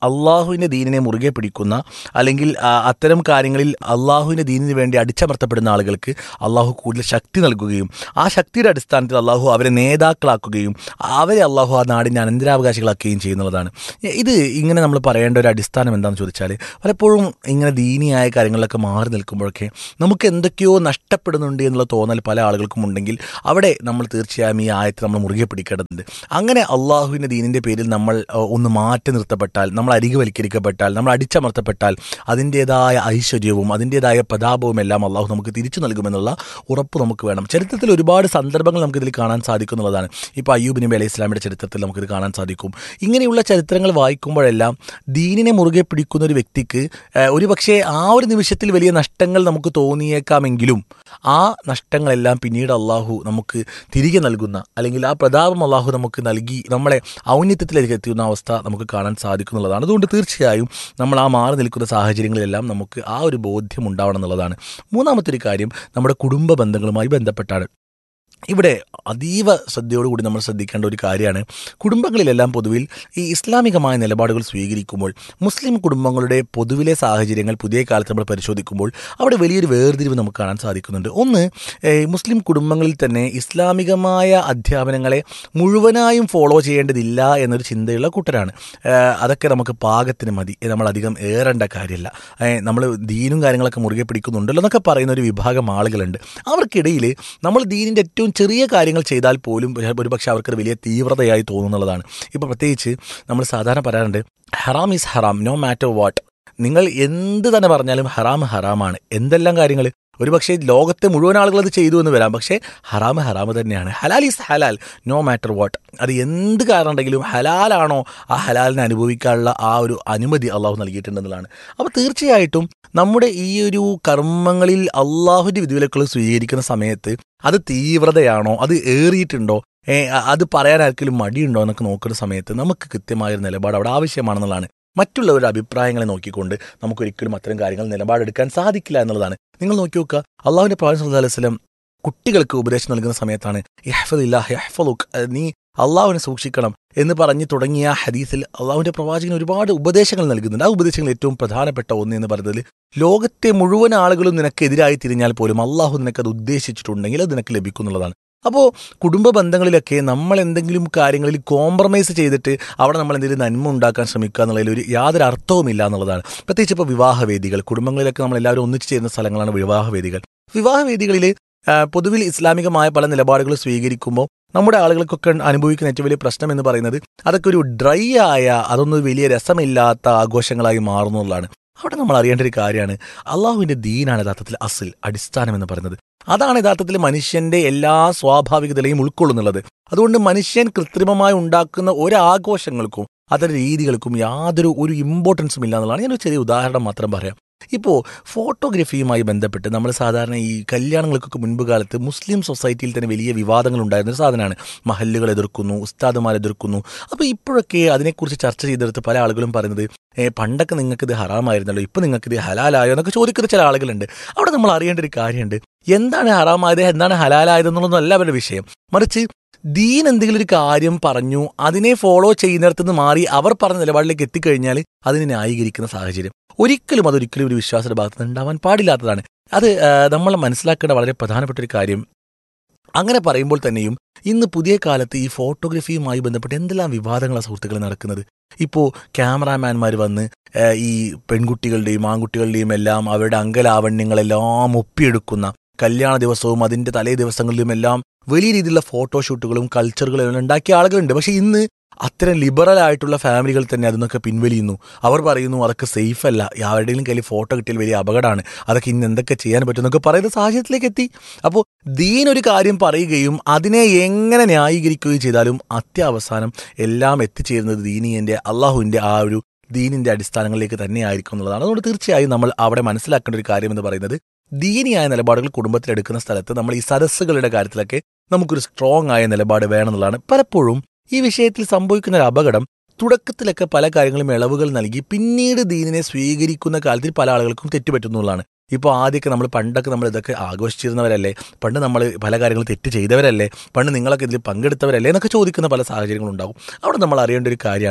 അള്ളാഹുവിൻ്റെ ദീനിനെ മുറുകെ പിടിക്കുന്ന അല്ലെങ്കിൽ ആ, അത്തരം കാര്യങ്ങളിൽ അള്ളാഹുവിൻ്റെ ദീനിന് വേണ്ടി അടിച്ചമർത്തപ്പെടുന്ന ആളുകൾക്ക് അള്ളാഹു കൂടുതൽ ശക്തി നൽകുകയും ആ ശക്തിയുടെ അടിസ്ഥാനത്തിൽ അള്ളാഹു അവരെ നേതാക്കളാക്കുകയും അവരെ അള്ളാഹു ആ നാടിൻ്റെ അനന്തരാവകാശികളാക്കുകയും ചെയ്യുന്നതാണ് ഇത് ഇങ്ങനെ നമ്മൾ പറയേണ്ട ഒരു അടിസ്ഥാനം എന്താണെന്ന് ചോദിച്ചാൽ പലപ്പോഴും ഇങ്ങനെ ദീനിയായ കാര്യങ്ങളിലൊക്കെ മാറി നിൽക്കുമ്പോഴൊക്കെ നമുക്ക് എന്തൊക്കെയോ നഷ്ടപ്പെടുന്നുണ്ട് എന്നുള്ള തോന്നൽ പല ആളുകൾക്കും ഉണ്ടെങ്കിൽ അവിടെ നമ്മൾ തീർച്ചയായും ഈ ആയത്ത് നമ്മൾ മുറുകെ പിടിക്കേണ്ടതുണ്ട് അങ്ങനെ അള്ളാഹുവിൻ്റെ ദീനിൻ്റെ പേരിൽ നമ്മൾ ഏഹ്, ഒന്ന് മാറ്റി നിർത്തപ്പെട്ടാൽ നമ്മൾ അരികുവൽക്കരിക്കപ്പെട്ടാൽ നമ്മൾ അടിച്ചമർത്തപ്പെട്ടാൽ അതിൻ്റേതായ ഐശ്വര്യവും അതിൻ്റേതായ പ്രതാപവും എല്ലാം അള്ളാഹു നമുക്ക് തിരിച്ചു നൽകുമെന്നുള്ള ഉറപ്പ് നമുക്ക് വേണം ചരിത്രത്തിൽ ഒരുപാട് സന്ദർഭങ്ങൾ നമുക്കിതിൽ കാണാൻ സാധിക്കും എന്നുള്ളതാണ് ഇപ്പോൾ അയ്യൂബ് നബി അലൈഹി ഇസ്ലാമിയുടെ ചരിത്രത്തിൽ നമുക്കിത് കാണാൻ സാധിക്കും ഇങ്ങനെയുള്ള ചരിത്രങ്ങൾ വായിക്കുമ്പോഴെല്ലാം ദീനിനെ മുറുകെ പിടിക്കുന്ന ഒരു വ്യക്തിക്ക് ഏഹ്, ഒരുപക്ഷേ ആ ഒരു നിമിഷത്തിൽ വലിയ നഷ്ടങ്ങൾ നമുക്ക് തോന്നിയേക്കാമെങ്കിലും ആ നഷ്ടങ്ങളെല്ലാം പിന്നീട് അള്ളാഹു നമുക്ക് തിരികെ നൽകുന്ന അല്ലെങ്കിൽ ആ പ്രതാപം അള്ളാഹു നമുക്ക് നൽകി നമ്മളെ ഔന്നത്യത്തിലേക്ക് എത്തിക്കുന്ന അവസ്ഥ നമുക്ക് കാണാൻ സാധിക്കുന്നുള്ളതാണ് അതുകൊണ്ട് തീർച്ചയായും നമ്മൾ ആ മാറി നിൽക്കുന്ന സാഹചര്യങ്ങളിലെല്ലാം നമുക്ക് ആ ഒരു ബോധ്യം ഉണ്ടാവണം എന്നുള്ളതാണ് മൂന്നാമത്തെ ഒരു കാര്യം നമ്മുടെ കുടുംബ ബന്ധങ്ങളുമായി ബന്ധപ്പെട്ടാണ് ഇവിടെ അതീവ ശ്രദ്ധയോടുകൂടി നമ്മൾ ശ്രദ്ധിക്കേണ്ട ഒരു കാര്യമാണ് കുടുംബങ്ങളിലെല്ലാം പൊതുവിൽ ഈ ഇസ്ലാമികമായ നിലപാടുകൾ സ്വീകരിക്കുമ്പോൾ മുസ്ലിം കുടുംബങ്ങളുടെ പൊതുവിലെ സാഹചര്യങ്ങൾ പുതിയ കാലത്ത് നമ്മൾ പരിശോധിക്കുമ്പോൾ അവിടെ വലിയൊരു വേർതിരിവ് നമുക്ക് കാണാൻ സാധിക്കുന്നുണ്ട് ഒന്ന് ഏഹ്, മുസ്ലിം കുടുംബങ്ങളിൽ തന്നെ ഇസ്ലാമികമായ അധ്യാപനങ്ങളെ മുഴുവനായും ഫോളോ ചെയ്യേണ്ടതില്ല എന്നൊരു ചിന്തയുള്ള കൂട്ടരാണ് ഏഹ്, അതൊക്കെ നമുക്ക് പാകത്തിന് മതി നമ്മൾ അധികം ഏറേണ്ട കാര്യമല്ല ഏഹ്, നമ്മൾ ദീനും കാര്യങ്ങളൊക്കെ മുറുകെ പിടിക്കുന്നുണ്ടല്ലോ എന്നൊക്കെ പറയുന്ന ഒരു വിഭാഗം ആളുകളുണ്ട് അവർക്കിടയിൽ നമ്മൾ ദീനിൻ്റെ ഏറ്റവും ചെറിയ കാര്യങ്ങൾ ചെയ്താൽ പോലും ഒരുപക്ഷെ അവർക്കത് വലിയ തീവ്രതയായി തോന്നുന്നുള്ളതാണ് ഇപ്പോൾ പ്രത്യേകിച്ച് നമ്മൾ സാധാരണ പറയാറുണ്ട് ഹറാം ഈസ് ഹറാം നോ മാറ്റർ വാട്ട് നിങ്ങൾ എന്ത് തന്നെ പറഞ്ഞാലും ഹറാം ഹറാമാണ് എന്തെല്ലാം കാര്യങ്ങൾ ഒരുപക്ഷെ ലോകത്തെ മുഴുവൻ ആളുകൾ അത് ചെയ്തു എന്ന് വരാം പക്ഷേ ഹറാം ഹറാം തന്നെയാണ് ഹലാൽ ഈസ് ഹലാൽ നോ മാറ്റർ വാട്ട് അത് എന്ത് കാരണം ഉണ്ടെങ്കിലും ഹലാലാണോ ആ ഹലാലിനെ അനുഭവിക്കാനുള്ള ആ ഒരു അനുമതി അള്ളാഹു നൽകിയിട്ടുണ്ടെന്നുള്ളതാണ് അപ്പോൾ തീർച്ചയായിട്ടും നമ്മുടെ ഈ ഒരു കർമ്മങ്ങളിൽ അള്ളാഹുവിൻ്റെ വിധിവിലക്കുകൾ സ്വീകരിക്കുന്ന സമയത്ത് അത് തീവ്രതയാണോ അത് ഏറിയിട്ടുണ്ടോ ഏ, അ- അത് പറയാൻ ആർക്കെങ്കിലും മടിയുണ്ടോ എന്നൊക്കെ നോക്കുന്ന സമയത്ത് നമുക്ക് കൃത്യമായൊരു നിലപാട് അവിടെ ആവശ്യമാണെന്നുള്ളതാണ് മറ്റുള്ളവരുടെ അഭിപ്രായങ്ങളെ നോക്കിക്കൊണ്ട് നമുക്കൊരിക്കലും അത്തരം കാര്യങ്ങൾ നിലപാടെടുക്കാൻ സാധിക്കില്ല എന്നുള്ളതാണ് നിങ്ങൾ നോക്കി നോക്കുക അള്ളാഹുവിന്റെ പ്രവാചകൻ സല്ലല്ലാഹു അലൈഹി വസല്ലം കുട്ടികൾക്ക് ഉപദേശം നൽകുന്ന സമയത്താണ് "ഇഹ്ഫദില്ലാഹ് യഹ്ഫദുക്." അഹ് നീ അള്ളാഹുവിനെ സൂക്ഷിക്കണം എന്ന് പറഞ്ഞ് തുടങ്ങിയ ആ ഹദീസിൽ അള്ളാഹുവിന്റെ പ്രവാചകൻ ഒരുപാട് ഉപദേശങ്ങൾ നൽകുന്നുണ്ട് ആ ഉപദേശങ്ങൾ ഏറ്റവും പ്രധാനപ്പെട്ട ഒന്ന് എന്ന് പറയുന്നത് ലോകത്തെ മുഴുവൻ ആളുകളും നിനക്കെതിരായി തിരിഞ്ഞാൽ പോലും അള്ളാഹു നിനക്കത് ഉദ്ദേശിച്ചിട്ടുണ്ടെങ്കിൽ അത് നിനക്ക് ലഭിക്കുന്നുള്ളതാണ് അപ്പോൾ കുടുംബ ബന്ധങ്ങളിലൊക്കെ നമ്മൾ എന്തെങ്കിലും കാര്യങ്ങളിൽ കോംപ്രമൈസ് ചെയ്തിട്ട് അവിടെ നമ്മൾ എന്തെങ്കിലും നന്മ ഉണ്ടാക്കാൻ ശ്രമിക്കുക എന്നുള്ളതിൽ ഒരു യാതൊരു അർത്ഥവുമില്ല എന്നുള്ളതാണ് പ്രത്യേകിച്ച് ഇപ്പോൾ വിവാഹവേദികൾ കുടുംബങ്ങളിലൊക്കെ നമ്മൾ എല്ലാവരും ഒന്നിച്ചു ചേരുന്ന സ്ഥലങ്ങളാണ് വിവാഹവേദികൾ വിവാഹവേദികളിൽ ആ, പൊതുവിൽ ഇസ്ലാമികമായ പല നിലപാടുകൾ സ്വീകരിക്കുമ്പോൾ നമ്മുടെ ആളുകൾക്കൊക്കെ അനുഭവിക്കുന്ന ഏറ്റവും വലിയ പ്രശ്നം എന്ന് പറയുന്നത് അതൊക്കെ ഒരു ഡ്രൈ ആയ അതൊന്നും വലിയ രസമില്ലാത്ത ആഘോഷങ്ങളായി മാറുന്നുള്ളതാണ് അവിടെ നമ്മൾ അറിയേണ്ട ഒരു കാര്യമാണ് അള്ളാഹുവിന്റെ ദീനാണ് യഥാർത്ഥത്തിൽ അസിൽ അടിസ്ഥാനം എന്ന് പറയുന്നത് അതാണ് യഥാർത്ഥത്തിൽ മനുഷ്യന്റെ എല്ലാ സ്വാഭാവികതയും ഉൾക്കൊള്ളുന്നുള്ളത് അതുകൊണ്ട് മനുഷ്യൻ കൃത്രിമമായി ഉണ്ടാക്കുന്ന ഒരാഘോഷങ്ങൾക്കും അത്തരം രീതികൾക്കും യാതൊരു ഒരു ഇമ്പോർട്ടൻസും ഇല്ല എന്നുള്ളതാണ് ഞാനൊരു ചെറിയ ഉദാഹരണം മാത്രം പറയാം ഇപ്പോൾ ഫോട്ടോഗ്രഫിയുമായി ബന്ധപ്പെട്ട് നമ്മൾ സാധാരണ ഈ കല്യാണങ്ങൾക്കൊക്കെ മുൻപ് കാലത്ത് മുസ്ലിം സൊസൈറ്റിയിൽ തന്നെ വലിയ വിവാദങ്ങൾ ഉണ്ടായിരുന്ന ഒരു സാധനമാണ് മഹല്ലുകൾ എതിർക്കുന്നു ഉസ്താദുമാർ എതിർക്കുന്നു അപ്പോൾ ഇപ്പോഴൊക്കെ അതിനെക്കുറിച്ച് ചർച്ച ചെയ്തെടുത്ത് പല ആളുകളും പറയുന്നത് ഏ, പണ്ടൊക്കെ നിങ്ങൾക്ക് ഇത് ഹറാമായിരുന്നല്ലോ ഇപ്പം നിങ്ങൾക്ക് ഇത് ഹലാലായോ എന്നൊക്കെ ചോദിക്കുന്ന ചില ആളുകളുണ്ട് അവിടെ നമ്മൾ അറിയേണ്ട ഒരു കാര്യമുണ്ട് എന്താണ് ഹറാമായത് എന്താണ് ഹലാലായത് എന്നുള്ളതൊന്നും അവരുടെ വിഷയം മറിച്ച് ദീൻ എന്തെങ്കിലും ഒരു കാര്യം പറഞ്ഞു അതിനെ ഫോളോ ചെയ്യുന്നിടത്ത് നിന്ന് മാറി അവർ പറഞ്ഞ നിലപാടിലേക്ക് എത്തിക്കഴിഞ്ഞാൽ അതിനെ ന്യായീകരിക്കുന്ന സാഹചര്യം ഒരിക്കലും അതൊരിക്കലും ഒരു വിശ്വാസയുടെ ഭാഗത്ത് നിന്ന് ഉണ്ടാവാൻ പാടില്ലാത്തതാണ് അത് ആ, നമ്മൾ മനസ്സിലാക്കേണ്ട വളരെ പ്രധാനപ്പെട്ട ഒരു കാര്യം അങ്ങനെ പറയുമ്പോൾ തന്നെയും ഇന്ന് പുതിയ കാലത്ത് ഈ ഫോട്ടോഗ്രഫിയുമായി ബന്ധപ്പെട്ട് എന്തെല്ലാം വിവാദങ്ങളാണ് സുഹൃത്തുക്കൾ നടക്കുന്നത് ഇപ്പോൾ ക്യാമറാമാൻമാർ വന്ന് ആ, ഈ പെൺകുട്ടികളുടെയും ആൺകുട്ടികളുടെയും എല്ലാം അവരുടെ അങ്കലാവണ്യങ്ങളെല്ലാം ഒപ്പിയെടുക്കുന്ന കല്യാണ ദിവസവും അതിന്റെ തലേ ദിവസങ്ങളിലും എല്ലാം വലിയ രീതിയിലുള്ള ഫോട്ടോഷൂട്ടുകളും കൾച്ചറുകളും എല്ലാം ഉണ്ടാക്കിയ ആളുകളുണ്ട് പക്ഷെ ഇന്ന് അത്തരം ലിബറൽ ആയിട്ടുള്ള ഫാമിലികൾ തന്നെ അതിനൊക്കെ പിൻവലിയുന്നു അവർ പറയുന്നു അതൊക്കെ സേഫ് അല്ല ആരുടെയും കയ്യിൽ ഫോട്ടോ കിട്ടിയാൽ വലിയ അപകടമാണ് അതൊക്കെ ഇന്ന് എന്തൊക്കെ ചെയ്യാൻ പറ്റും എന്നൊക്കെ പറയുന്ന സാഹചര്യത്തിലേക്ക് എത്തി അപ്പോൾ ദീൻ ഒരു കാര്യം പറയുകയും അതിനെ എങ്ങനെ ന്യായീകരിക്കുകയും ചെയ്താലും അത്യാവസാനം എല്ലാം എത്തിച്ചേരുന്നത് ദീനിയന്റെ അള്ളാഹുവിന്റെ ആ ഒരു ദീനിന്റെ അടിസ്ഥാനങ്ങളിലേക്ക് തന്നെ ആയിരിക്കും എന്നുള്ളതാണ് അതുകൊണ്ട് തീർച്ചയായും നമ്മൾ അവിടെ മനസ്സിലാക്കേണ്ട ഒരു കാര്യം എന്ന് പറയുന്നത് ദീനിയായ നിലപാടുകൾ കുടുംബത്തിലെടുക്കുന്ന സ്ഥലത്ത് നമ്മൾ ഈ സദസ്സുകളുടെ കാര്യത്തിലൊക്കെ നമുക്കൊരു സ്ട്രോങ് ആയ നിലപാട് വേണമെന്നുള്ളതാണ് പലപ്പോഴും ഈ വിഷയത്തിൽ സംഭവിക്കുന്ന ഒരു അപകടം തുടക്കത്തിലൊക്കെ പല കാര്യങ്ങളും ഇളവുകൾ നൽകി പിന്നീട് ദീനിനെ സ്വീകരിക്കുന്ന കാലത്തിൽ പല ആളുകൾക്കും തെറ്റുപറ്റുന്നുള്ളതാണ് ഇപ്പോൾ ആദ്യമൊക്കെ നമ്മൾ പണ്ടൊക്കെ നമ്മൾ ഇതൊക്കെ ആഘോഷിച്ചിരുന്നവരല്ലേ പണ്ട് നമ്മൾ പല കാര്യങ്ങളും തെറ്റ് ചെയ്തവരല്ലേ പണ്ട് നിങ്ങളൊക്കെ ഇതിൽ പങ്കെടുത്തവരല്ലേ എന്നൊക്കെ ചോദിക്കുന്ന പല സാഹചര്യങ്ങളുണ്ടാകും അവിടെ നമ്മൾ അറിയേണ്ട ഒരു കാര്യമാണ്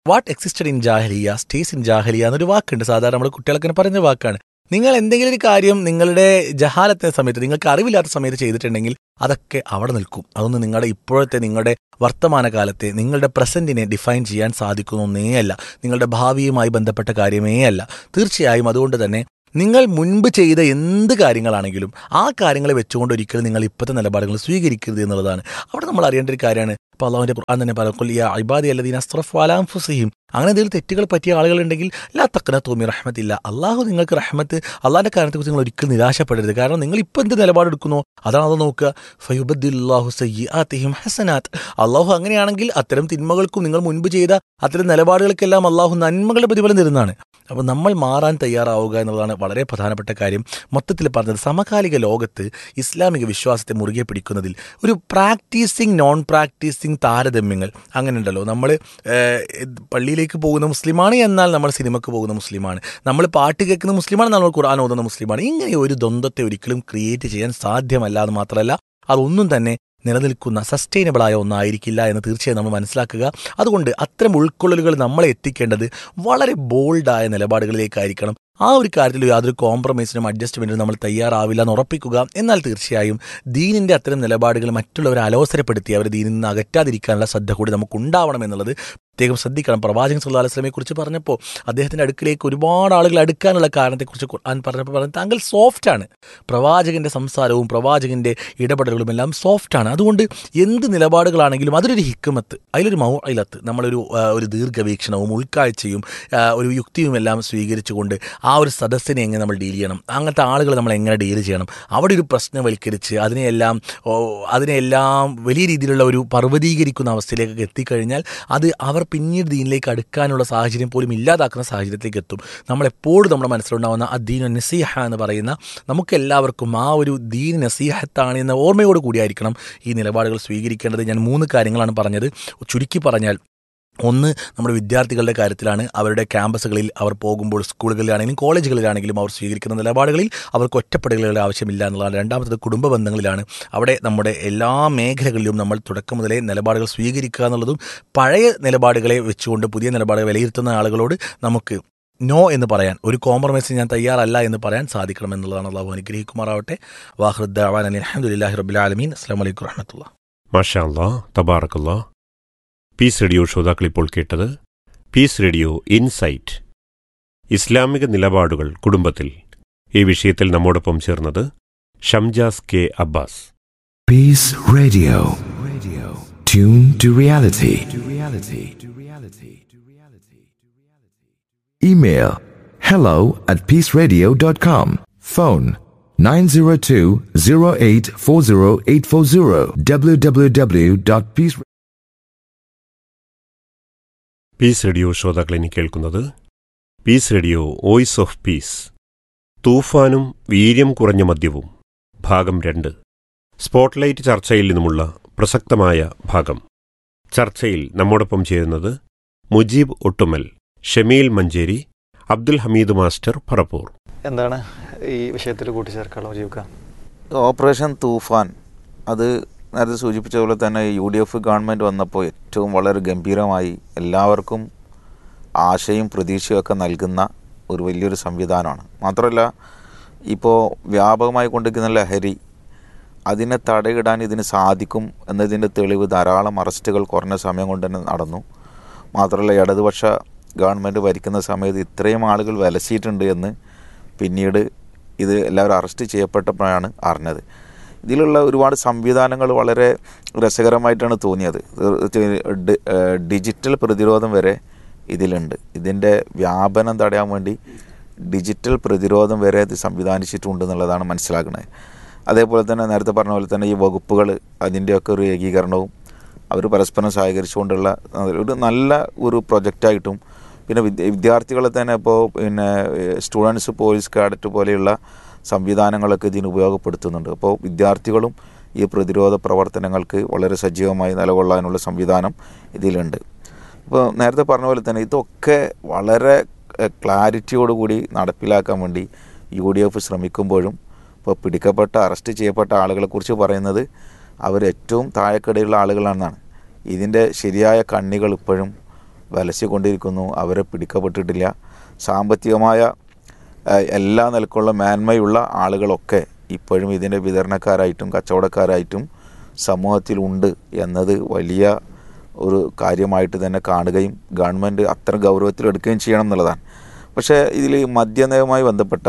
വാട്ട് എക്സിസ്റ്റഡ് ഇൻ ജാഹലിയ സ്റ്റേസ് ഇൻ ജാഹലിയ എന്നൊരു വാക്കുണ്ട് സാധാരണ നമ്മൾ കുട്ടികളൊക്കെ പറയുന്ന വാക്കാണ് നിങ്ങൾ എന്തെങ്കിലും ഒരു കാര്യം നിങ്ങളുടെ ജഹാലത്തിന്റെ സമയത്ത് നിങ്ങൾക്ക് അറിവില്ലാത്ത സമയത്ത് ചെയ്തിട്ടുണ്ടെങ്കിൽ അതൊക്കെ അവിടെ നിൽക്കും അതൊന്നും നിങ്ങളുടെ ഇപ്പോഴത്തെ നിങ്ങളുടെ വർത്തമാനകാലത്തെ നിങ്ങളുടെ പ്രസന്റിനെ ഡിഫൈൻ ചെയ്യാൻ സാധിക്കുന്ന ഒന്നേ അല്ല നിങ്ങളുടെ ഭാവിയുമായി ബന്ധപ്പെട്ട കാര്യമേ അല്ല തീർച്ചയായും അതുകൊണ്ട് തന്നെ നിങ്ങൾ മുൻപ് ചെയ്ത എന്ത് കാര്യങ്ങളാണെങ്കിലും ആ കാര്യങ്ങളെ വെച്ചുകൊണ്ട് ഒരിക്കലും നിങ്ങൾ ഇപ്പോഴത്തെ നിലപാടുകൾ സ്വീകരിക്കരുത് എന്നുള്ളതാണ് അവിടെ നമ്മൾ അറിയേണ്ട ഒരു കാര്യമാണ് ഇപ്പോൾ അള്ളാഹുവിൻ്റെ ഖുർആൻ തന്നെ പറയുമ്പോൾ ഈ ഇബാദി അല്ലദീൻ അസ്ത്രഫ് അലാംഫുസഹിം അങ്ങനെ എന്തെങ്കിലും തെറ്റുകൾ പറ്റിയ ആളുകളുണ്ടെങ്കിൽ ലാ തക്കന തോമി റഹ്മത്തില്ല അള്ളാഹു നിങ്ങൾക്ക് റഹ്മത്ത് അള്ളാഹിൻ്റെ കാര്യത്തെക്കുറിച്ച് നിങ്ങൾ ഒരിക്കലും നിരാശപ്പെടരുത് കാരണം നിങ്ങൾ ഇപ്പോൾ എന്ത് നിലപാടെടുക്കുന്നോ അതാണ് അത് നോക്കുക ഫയുബദ്ദുല്ലാഹു സയ്യാത്തിഹിം ഹസനാത്ത് അള്ളാഹു അങ്ങനെയാണെങ്കിൽ അത്തരം തിന്മകൾക്കും നിങ്ങൾ മുൻപ് ചെയ്ത അത്തരം നിലപാടുകൾക്കെല്ലാം അള്ളാഹു നന്മകളുടെ പ്രതിഫലം തരുന്നതാണ് അപ്പോൾ നമ്മൾ മാറാൻ തയ്യാറാവുക എന്നുള്ളതാണ് വളരെ പ്രധാനപ്പെട്ട കാര്യം മൊത്തത്തിൽ പറഞ്ഞത് സമകാലിക ലോകത്ത് ഇസ്ലാമിക വിശ്വാസത്തെ മുറുകെ പിടിക്കുന്നതിൽ ഒരു പ്രാക്ടീസിങ് നോൺ പ്രാക്ടീസിങ് താരതമ്യങ്ങൾ അങ്ങനെ ഉണ്ടല്ലോ നമ്മൾ പള്ളിയിലേക്ക് പോകുന്ന മുസ്ലിമാണ് എന്നാൽ നമ്മൾ സിനിമക്ക് പോകുന്ന മുസ്ലിമാണ് നമ്മൾ പാട്ട് കേൾക്കുന്ന മുസ്ലിമാണ് നമ്മൾ ഖുർആൻ ഓതുന്ന മുസ്ലിമാണ് ഇങ്ങനെ ഒരു ദ്വന്ദ്വത്തെ ഒരിക്കലും ക്രിയേറ്റ് ചെയ്യാൻ സാധ്യമല്ല എന്ന് മാത്രമല്ല അതൊന്നും തന്നെ നിലനിൽക്കുന്ന സസ്റ്റൈനബിളായ ഒന്നായിരിക്കില്ല എന്ന് തീർച്ചയായും നമ്മൾ മനസ്സിലാക്കുക അതുകൊണ്ട് അത്തരം ഉൾക്കൊള്ളലുകൾ നമ്മളെ എത്തിക്കേണ്ടത് വളരെ ബോൾഡായ നിലപാടുകളിലേക്കായിരിക്കണം ആ ഒരു കാര്യത്തിൽ യാതൊരു കോംപ്രമൈസിനും അഡ്ജസ്റ്റ്മെൻറ്റിനും നമ്മൾ തയ്യാറാവില്ല എന്ന് ഉറപ്പിക്കുക എന്നാൽ തീർച്ചയായും ദീനിൻ്റെ അത്തരം നിലപാടുകൾ മറ്റുള്ളവരെ അലോസരപ്പെടുത്തി അവർ ദീനിൽ നിന്ന് അകറ്റാതിരിക്കാനുള്ള ശ്രദ്ധ കൂടി നമുക്ക് ഉണ്ടാവണം എന്നുള്ളത് പ്രത്യേകം ശ്രദ്ധിക്കണം പ്രവാചകൻ സല്ലാ അലൈസ്ലമെ കുറിച്ച് പറഞ്ഞപ്പോൾ അദ്ദേഹത്തിൻ്റെ അടുക്കിലേക്ക് ഒരുപാട് ആളുകൾ അടുക്കാനുള്ള കാരണത്തെക്കുറിച്ച് ഖുർആൻ പറഞ്ഞപ്പോൾ പറഞ്ഞു താങ്കൾ സോഫ്റ്റാണ് പ്രവാചകൻ്റെ സംസാരവും പ്രവാചകൻ്റെ ഇടപെടലുകളും എല്ലാം സോഫ്റ്റാണ് അതുകൊണ്ട് എന്ത് നിലപാടുകളാണെങ്കിലും അതിലൊരു ഹിക്കുമത്ത് അതിലൊരു മൗയിലത്ത് നമ്മളൊരു ആ, ഒരു ദീർഘവീക്ഷണവും ഉൾക്കാഴ്ചയും ആ, ഒരു യുക്തിയും എല്ലാം സ്വീകരിച്ചുകൊണ്ട് ആ ഒരു സദസ്സിനെ എങ്ങനെ നമ്മൾ ഡീൽ ചെയ്യണം അങ്ങനത്തെ ആളുകൾ നമ്മൾ എങ്ങനെ ഡീൽ ചെയ്യണം അവിടെ ഒരു പ്രശ്നവൽക്കരിച്ച് അതിനെയെല്ലാം ഓ, അതിനെല്ലാം വലിയ രീതിയിലുള്ള ഒരു പർവ്വതീകരിക്കുന്ന അവസ്ഥയിലേക്ക് എത്തിക്കഴിഞ്ഞാൽ അത് അവർ പിന്നീട് ദീനിലേക്ക് അടുക്കാനുള്ള സാഹചര്യം പോലും ഇല്ലാതാക്കുന്ന സാഹചര്യത്തിലേക്ക് എത്തും നമ്മളെപ്പോഴും നമ്മുടെ മനസ്സിലുണ്ടാവുന്ന ആ ദീന നസീഹ എന്ന് പറയുന്ന നമുക്കെല്ലാവർക്കും ആ ഒരു ദീൻ നസീഹത്താണ് എന്ന ഓർമ്മയോട് കൂടിയായിരിക്കണം ഈ നിലപാടുകൾ സ്വീകരിക്കേണ്ടത് ഞാൻ മൂന്ന് കാര്യങ്ങളാണ് പറഞ്ഞത് ചുരുക്കി പറഞ്ഞാൽ ഒന്ന് നമ്മുടെ വിദ്യാർത്ഥികളുടെ കാര്യത്തിലാണ് അവരുടെ ക്യാമ്പസുകളിൽ അവർ പോകുമ്പോൾ സ്കൂളുകളിലാണെങ്കിലും കോളേജുകളിലാണെങ്കിലും അവർ സ്വീകരിക്കുന്ന നിലപാടുകളിൽ അവർക്ക് ഒറ്റപ്പെടലുകളുടെ ആവശ്യമില്ല എന്നുള്ളതാണ് രണ്ടാമത്തത് കുടുംബ ബന്ധങ്ങളിലാണ് അവിടെ നമ്മുടെ എല്ലാ മേഖലകളിലും നമ്മൾ തുടക്കം മുതലേ നിലപാടുകൾ സ്വീകരിക്കുക എന്നുള്ളതും പഴയ നിലപാടുകളെ വെച്ചുകൊണ്ട് പുതിയ നിലപാടുകൾ വിലയിരുത്തുന്ന ആളുകളോട് നമുക്ക് നോ എന്ന് പറയാൻ ഒരു കോംപ്രമൈസിന് ഞാൻ തയ്യാറല്ല എന്ന് പറയാൻ സാധിക്കണം എന്നുള്ളതാണ് അള്ളാഹു അനുഗ്രഹിക്കുമാറാവട്ടെ വാഹൃദ് അവാൻ അലി അഹമ്മദില്ലാഹി റബുലാലമീൻ അസ്ലാം വലൈക്കും വറഹമത്തുള്ള മാഷാ അല്ലാ തബാറക്കല്ലാ പീസ് റേഡിയോ ശ്രോതാക്കൾ ഇപ്പോൾ കേട്ടത് പീസ് റേഡിയോ ഇൻസൈറ്റ് ഇസ്ലാമിക നിലപാടുകൾ കുടുംബത്തിൽ ഈ വിഷയത്തിൽ നമ്മോടൊപ്പം ചേർന്നത് Shamjas K Abbas Peace Radio. Radio. Tune to reality. To reality. To reality. To reality. Email hello at peaceradio.com. Phone 902-0840840 www.peace peace radio ശ്രോതാക്കൾ ഇനി കേൾക്കുന്നത് peace radio voice of peace തൂഫാനും വീര്യം കുറഞ്ഞ മദ്യവും ഭാഗം രണ്ട് സ്പോട്ട്ലൈറ്റ് ചർച്ചയിൽ നിന്നുമുള്ള പ്രസക്തമായ ഭാഗം ചർച്ചയിൽ നമ്മോടൊപ്പം ചേരുന്നത് മുജീബ് ഒട്ടുമൽ ഷമീൽ മഞ്ചേരി അബ്ദുൽ ഹമീദ് മാസ്റ്റർ പറപ്പൂർ എന്താണ് ഈ വിഷയത്തിൽ കൂട്ടിച്ചേർക്കാനുള്ള ജീവിക്കുക ഓപ്പറേഷൻ തൂഫാൻ അത് നേരത്തെ സൂചിപ്പിച്ച പോലെ തന്നെ യു ഡി എഫ് ഗവൺമെൻറ് വന്നപ്പോൾ ഏറ്റവും വളരെ ഗംഭീരമായി എല്ലാവർക്കും ആശയും പ്രതീക്ഷയൊക്കെ നൽകുന്ന ഒരു വലിയൊരു സംവിധാനമാണ് മാത്രമല്ല ഇപ്പോൾ വ്യാപകമായി കൊണ്ടിരിക്കുന്ന ലഹരി അതിനെ തടയിടാൻ ഇതിന് സാധിക്കും എന്നതിൻ്റെ തെളിവ് ധാരാളം അറസ്റ്റുകൾ കുറഞ്ഞ സമയം കൊണ്ട് തന്നെ നടന്നു മാത്രമല്ല ഇടതുപക്ഷ ഗവൺമെൻറ് ഭരിക്കുന്ന സമയത്ത് ഇത്രയും ആളുകൾ വിലസിയിട്ടുണ്ട് എന്ന് പിന്നീട് ഇത് എല്ലാവരും അറസ്റ്റ് ചെയ്യപ്പെട്ടപ്പോഴാണ് അറിഞ്ഞത് ഇതിലുള്ള ഒരുപാട് സംവിധാനങ്ങൾ വളരെ രസകരമായിട്ടാണ് തോന്നിയത് ഡി- ഏഹ് ഡിജിറ്റൽ പ്രതിരോധം വരെ ഇതിലുണ്ട് ഇതിൻ്റെ വ്യാപനം തടയാൻ വേണ്ടി ഡിജിറ്റൽ പ്രതിരോധം വരെ ഇത് സംവിധാനിച്ചിട്ടുണ്ട് എന്നുള്ളതാണ് മനസ്സിലാക്കുന്നത് അതേപോലെ തന്നെ നേരത്തെ പറഞ്ഞ പോലെ തന്നെ ഈ വകുപ്പുകൾ അതിൻ്റെയൊക്കെ ഒരു ഏകീകരണവും അവർ പരസ്പരം സഹകരിച്ചുകൊണ്ടുള്ള ഒരു നല്ല ഒരു പ്രൊജക്റ്റായിട്ടും പിന്നെ വിദ്യ വിദ്യാർത്ഥികളെ തന്നെ ഇപ്പോൾ പിന്നെ സ്റ്റുഡൻസ് പോലീസ് കാഡറ്റ് പോലെയുള്ള സംവിധാനങ്ങളൊക്കെ ഇതിന് ഉപയോഗപ്പെടുത്തുന്നുണ്ട് അപ്പോൾ വിദ്യാർത്ഥികളും ഈ പ്രതിരോധ പ്രവർത്തനങ്ങൾക്ക് വളരെ സജീവമായി നിലകൊള്ളാനുള്ള സംവിധാനം ഇതിലുണ്ട് ഇപ്പോൾ നേരത്തെ പറഞ്ഞ പോലെ തന്നെ ഇതൊക്കെ വളരെ എഹ്, ക്ലാരിറ്റിയോടുകൂടി നടപ്പിലാക്കാൻ വേണ്ടി യു ഡി എഫ് ശ്രമിക്കുമ്പോഴും ഇപ്പോൾ പിടിക്കപ്പെട്ട അറസ്റ്റ് ചെയ്യപ്പെട്ട ആളുകളെക്കുറിച്ച് പറയുന്നത് അവർ ഏറ്റവും താഴെക്കിടയിലുള്ള ആളുകളാണെന്നാണ് ഇതിൻ്റെ ശരിയായ കണ്ണികൾ ഇപ്പോഴും വലസിക്കൊണ്ടിരിക്കുന്നു അവരെ പിടിക്കപ്പെട്ടിട്ടില്ല സാമ്പത്തികമായ ഏഹ്, എല്ലാ നിലക്കുള്ള മേന്മയുള്ള ആളുകളൊക്കെ ഇപ്പോഴും ഇതിൻ്റെ വിതരണക്കാരായിട്ടും കച്ചവടക്കാരായിട്ടും സമൂഹത്തിലുണ്ട് എന്നത് വലിയ ഒരു കാര്യമായിട്ട് തന്നെ കാണുകയും ഗവൺമെൻറ് അത്ര ഗൗരവത്തിലെടുക്കുകയും ചെയ്യണം എന്നുള്ളതാണ് പക്ഷേ ഇതിൽ മദ്യനയവുമായി ബന്ധപ്പെട്ട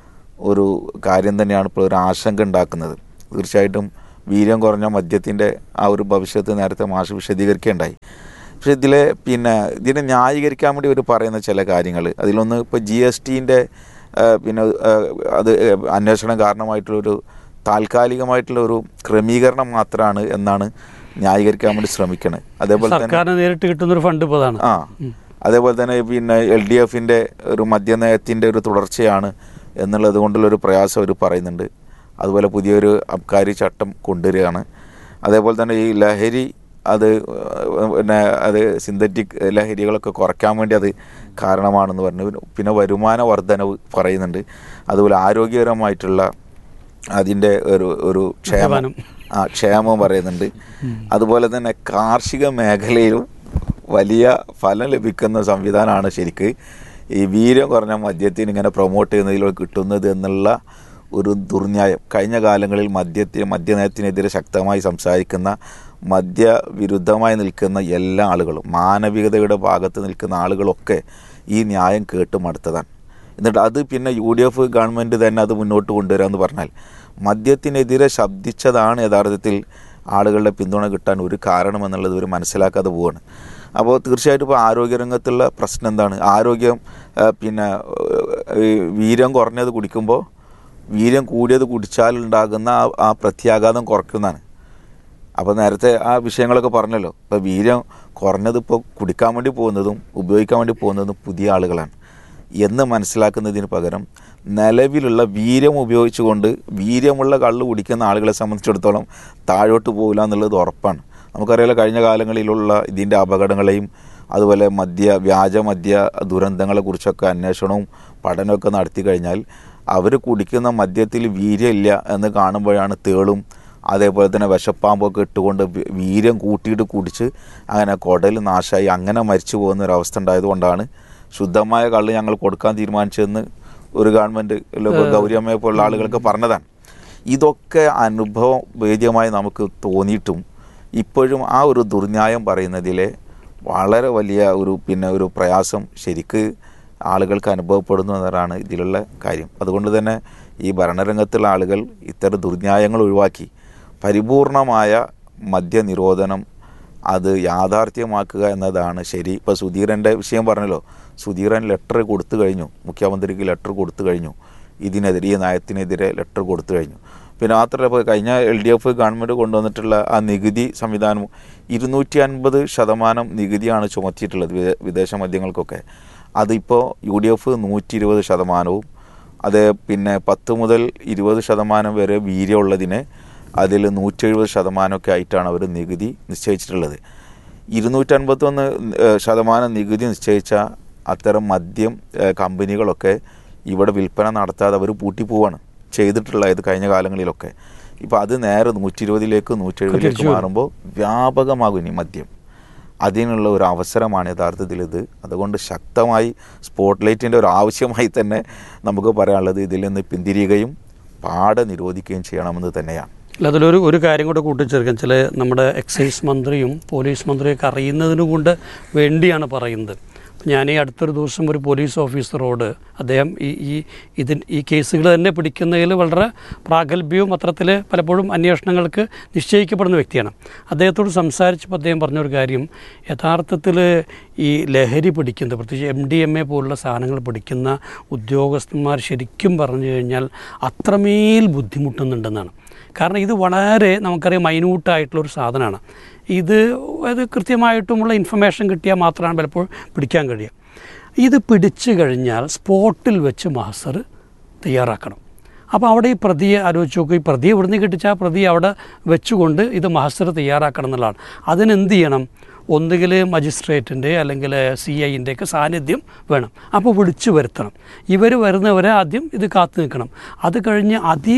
ഒരു കാര്യം തന്നെയാണ് ഇപ്പോൾ ഒരു ആശങ്ക ഉണ്ടാക്കുന്നത് തീർച്ചയായിട്ടും വീര്യം കുറഞ്ഞ മദ്യത്തിൻ്റെ ആ ഒരു ഭവിഷ്യത്ത് നേരത്തെ മാഷ് വിശദീകരിക്കുകയുണ്ടായി പക്ഷേ ഇതിലെ പിന്നെ ഇതിനെ ന്യായീകരിക്കാൻ വേണ്ടി ഒരു പറയുന്ന ചില കാര്യങ്ങൾ അതിലൊന്ന് ഇപ്പോൾ ജി എസ് ടീൻ്റെ പിന്നെ ആ, അത് അന്വേഷണം കാരണമായിട്ടുള്ളൊരു താൽക്കാലികമായിട്ടുള്ള ഒരു ക്രമീകരണം മാത്രമാണ് എന്നാണ് ന്യായീകരിക്കാൻ വേണ്ടി ശ്രമിക്കുന്നത് അതേപോലെ തന്നെ സർക്കാരിന് നേരിട്ട് കിട്ടുന്ന ഒരു ഫണ്ട് ഇപ്പോൾ അതാണ് ആ അതേപോലെ തന്നെ പിന്നെ എൽ ഡി എഫിൻ്റെ ഒരു മദ്യനയത്തിൻ്റെ ഒരു തുടർച്ചയാണ് എന്നുള്ളത് കൊണ്ടുള്ളൊരു പ്രയാസം അവർ പറയുന്നുണ്ട് അതുപോലെ പുതിയൊരു അബ്കാരി ചട്ടം കൊണ്ടുവരികയാണ് അതേപോലെ തന്നെ ഈ ലഹരി അത് ഏഹ്, പിന്നെ അത് സിന്തറ്റിക് ലഹരികളൊക്കെ കുറയ്ക്കാൻ വേണ്ടി അത് കാരണമാണെന്ന് പറഞ്ഞു പിന്നെ വരുമാന വർധനവ് പറയുന്നുണ്ട് അതുപോലെ ആരോഗ്യകരമായിട്ടുള്ള അതിൻ്റെ ഒരു ഒരു ക്ഷേമം ശതമാനം. ആ ക്ഷേമം പറയുന്നുണ്ട് അതുപോലെ തന്നെ കാർഷിക മേഖലയിലും വലിയ ഫലം ലഭിക്കുന്ന സംവിധാനമാണ് ശരിക്ക് ഈ വീര്യം കുറഞ്ഞ മദ്യത്തിന് ഇങ്ങനെ പ്രൊമോട്ട് ചെയ്യുന്നതിലൂടെ കിട്ടുന്നത് എന്നുള്ള ഒരു ദുർന്യായം കഴിഞ്ഞ കാലങ്ങളിൽ മദ്യത്തിന് മദ്യനയത്തിനെതിരെ ശക്തമായി സംസാരിക്കുന്ന മദ്യവിരുദ്ധമായി നിൽക്കുന്ന എല്ലാ ആളുകളും മാനവികതയുടെ ഭാഗത്ത് നിൽക്കുന്ന ആളുകളൊക്കെ ഈ ന്യായം കേട്ട് മടുത്തതാണ് എന്നിട്ട് അത് പിന്നെ യു ഡി എഫ് ഗവൺമെൻറ് തന്നെ അത് മുന്നോട്ട് കൊണ്ടുവരാമെന്ന് പറഞ്ഞാൽ മദ്യത്തിനെതിരെ ശബ്ദിച്ചതാണ് യഥാർത്ഥത്തിൽ ആളുകളുടെ പിന്തുണ കിട്ടാൻ ഒരു കാരണമെന്നുള്ളത് ഇവർ മനസ്സിലാക്കാതെ പോവാണ് അപ്പോൾ തീർച്ചയായിട്ടും ഇപ്പോൾ ആരോഗ്യരംഗത്തുള്ള പ്രശ്നം എന്താണ് ആരോഗ്യം ആ, പിന്നെ ഏഹ്, ഈ വീര്യം കുറഞ്ഞത് കുടിക്കുമ്പോൾ വീര്യം കൂടിയത് കുടിച്ചാൽ ഉണ്ടാകുന്ന ആ- ആ പ്രത്യാഘാതം കുറയ്ക്കുന്നതാണ് അപ്പോൾ നേരത്തെ ആ വിഷയങ്ങളൊക്കെ പറഞ്ഞല്ലോ ഇപ്പോൾ വീര്യം കുറഞ്ഞത് ഇപ്പോൾ കുടിക്കാൻ വേണ്ടി പോകുന്നതും ഉപയോഗിക്കാൻ വേണ്ടി പോകുന്നതും പുതിയ ആളുകളാണ് എന്ന് മനസ്സിലാക്കുന്നതിന് പകരം നിലവിലുള്ള വീര്യം ഉപയോഗിച്ചുകൊണ്ട് വീര്യമുള്ള കള്ള് കുടിക്കുന്ന ആളുകളെ സംബന്ധിച്ചിടത്തോളം താഴോട്ട് പോകില്ല എന്നുള്ളത് ഉറപ്പാണ് നമുക്കറിയാലോ കഴിഞ്ഞ കാലങ്ങളിലുള്ള ഇതിൻ്റെ അപകടങ്ങളെയും അതുപോലെ മദ്യ വ്യാജ മദ്യ ദുരന്തങ്ങളെക്കുറിച്ചൊക്കെ അന്വേഷണവും പഠനമൊക്കെ നടത്തി കഴിഞ്ഞാൽ അവർ കുടിക്കുന്ന മദ്യത്തിൽ വീര്യമില്ല എന്ന് കാണുമ്പോഴാണ് തേളും അതേപോലെ തന്നെ വിഷപ്പാമ്പൊക്കെ ഇട്ടുകൊണ്ട് വി- വീര്യം കൂട്ടിയിട്ട് കുടിച്ച് അങ്ങനെ കുടൽ നാശമായി അങ്ങനെ മരിച്ചു പോകുന്ന ഒരു അവസ്ഥ ഉണ്ടായതുകൊണ്ടാണ് ശുദ്ധമായ കള്ള് ഞങ്ങൾ കൊടുക്കാൻ തീരുമാനിച്ചതെന്ന് ഒരു ഗവൺമെൻറ് ഗൗരിയമ്മയെ പോലുള്ള ആളുകൾക്ക് പറഞ്ഞതാണ് ഇതൊക്കെ അനുഭവം വേദ്യമായി നമുക്ക് തോന്നിയിട്ടും ഇപ്പോഴും ആ ഒരു ദുർന്യായം പറയുന്നതിലെ വളരെ വലിയ ഒരു പിന്നെ ഒരു പ്രയാസം ശരിക്ക് ആളുകൾക്ക് അനുഭവപ്പെടുന്നു എന്നതാണ് ഇതിലുള്ള കാര്യം അതുകൊണ്ട് തന്നെ ഈ ഭരണരംഗത്തുള്ള ആളുകൾ ഇത്തരം ദുർന്യായങ്ങൾ ഒഴിവാക്കി പരിപൂർണമായ മദ്യനിരോധനം അത് യാഥാർത്ഥ്യമാക്കുക എന്നതാണ് ശരി ഇപ്പോൾ സുധീരൻ്റെ വിഷയം പറഞ്ഞല്ലോ സുധീരൻ ലെറ്റർ കൊടുത്തു കഴിഞ്ഞു മുഖ്യമന്ത്രിക്ക് ലെറ്റർ കൊടുത്തു കഴിഞ്ഞു ഇതിനെതിരെ ഈ നയത്തിനെതിരെ ലെറ്റർ കൊടുത്തു കഴിഞ്ഞു പിന്നെ മാത്രമല്ല ഇപ്പോൾ കഴിഞ്ഞ എൽ ഡി എഫ് ഗവൺമെൻറ് കൊണ്ടുവന്നിട്ടുള്ള ആ നികുതി സംവിധാനം ഇരുന്നൂറ്റി അൻപത് ശതമാനം നികുതിയാണ് ചുമത്തിയിട്ടുള്ളത് വിദേ- വിദേശ മദ്യങ്ങൾക്കൊക്കെ അതിപ്പോൾ യു ഡി എഫ് നൂറ്റി ഇരുപത് ശതമാനവും അത് പിന്നെ പത്ത് മുതൽ ഇരുപത് ശതമാനം വരെ വീര്യമുള്ളതിന് അതിൽ നൂറ്റി എഴുപത് ശതമാനമൊക്കെ ആയിട്ടാണ് അവർ നികുതി നിശ്ചയിച്ചിട്ടുള്ളത് ഇരുന്നൂറ്റൻപത്തൊന്ന് ഏഹ്, ശതമാനം നികുതി നിശ്ചയിച്ച അത്തരം മദ്യം ഏഹ്, കമ്പനികളൊക്കെ ഇവിടെ വിൽപ്പന നടത്താതെ അവർ പൂട്ടിപ്പോവാണ് ചെയ്തിട്ടുള്ള ഇത് കഴിഞ്ഞ കാലങ്ങളിലൊക്കെ ഇപ്പോൾ അത് നേരെ നൂറ്റി ഇരുപതിലേക്ക് നൂറ്റി എഴുപതിലേക്ക് തിരിച്ചു വരും. മാറുമ്പോൾ വ്യാപകമാകും ഇനി മദ്യം അതിനുള്ള ഒരു അവസരമാണ് യഥാർത്ഥത്തിൽ ഇത് അതുകൊണ്ട് ശക്തമായി സ്പോട്ട് ലൈറ്റിൻ്റെ ഒരു ആവശ്യമായി തന്നെ നമുക്ക് പറയാനുള്ളത് ഇതിൽ നിന്ന് പിന്തിരിയുകയും പാടെ നിരോധിക്കുകയും ചെയ്യണമെന്ന് തന്നെയാണ് അല്ല അതിലൊരു ഒരു കാര്യം കൂടെ കൂട്ടിച്ചേർക്കാൻ ചില നമ്മുടെ എക്സൈസ് മന്ത്രിയും പോലീസ് മന്ത്രിയൊക്കെ അറിയുന്നതിന് കൊണ്ട് വേണ്ടിയാണ് പറയുന്നത് ഞാൻ ഈ അടുത്തൊരു ദിവസം ഒരു പോലീസ് ഓഫീസറോട് അദ്ദേഹം ഈ ഈ ഇതിൻ ഈ കേസുകൾ തന്നെ പിടിക്കുന്നതിൽ വളരെ പ്രാഗൽഭ്യവും അത്തരത്തിൽ പലപ്പോഴും അന്വേഷണങ്ങൾക്ക് നിശ്ചയിക്കപ്പെടുന്ന വ്യക്തിയാണ് അദ്ദേഹത്തോട് സംസാരിച്ചപ്പോൾ അദ്ദേഹം പറഞ്ഞൊരു കാര്യം യഥാർത്ഥത്തിൽ ഈ ലഹരി പിടിക്കുന്നത് പ്രത്യേകിച്ച് എം ഡി എം എ പോലുള്ള സാധനങ്ങൾ പിടിക്കുന്ന ഉദ്യോഗസ്ഥന്മാർ ശരിക്കും പറഞ്ഞു കഴിഞ്ഞാൽ അത്രമേൽ ബുദ്ധിമുട്ടുന്നുണ്ടെന്നാണ് കാരണം ഇത് വളരെ നമുക്കറിയാം മൈന്യൂട്ടായിട്ടുള്ള ഒരു സാധനമാണ് ഇത് അത് കൃത്യമായിട്ടുമുള്ള ഇൻഫർമേഷൻ കിട്ടിയാൽ മാത്രമാണ് പലപ്പോഴും പിടിക്കാൻ കഴിയുക ഇത് പിടിച്ചു കഴിഞ്ഞാൽ സ്പോട്ടിൽ വെച്ച് മാസ്റ്റർ തയ്യാറാക്കണം അപ്പോൾ അവിടെ ഈ പ്രതിയെ ആലോചിച്ച് നോക്കുക ഈ പ്രതിയെ ഇവിടുന്ന് കിട്ടിച്ചാൽ ആ പ്രതി അവിടെ വെച്ചുകൊണ്ട് ഇത് മാസ്റ്റർ തയ്യാറാക്കണം എന്നുള്ളതാണ് അതിനെന്ത് ചെയ്യണം ഒന്നുകിൽ മജിസ്ട്രേറ്റിൻ്റെ അല്ലെങ്കിൽ സി ഐൻ്റെ ഒക്കെ സാന്നിധ്യം വേണം അപ്പോൾ വിളിച്ചു വരുത്തണം ഇവർ വരുന്നവരെ ആദ്യം ഇത് കാത്തു നിൽക്കണം അത് കഴിഞ്ഞ്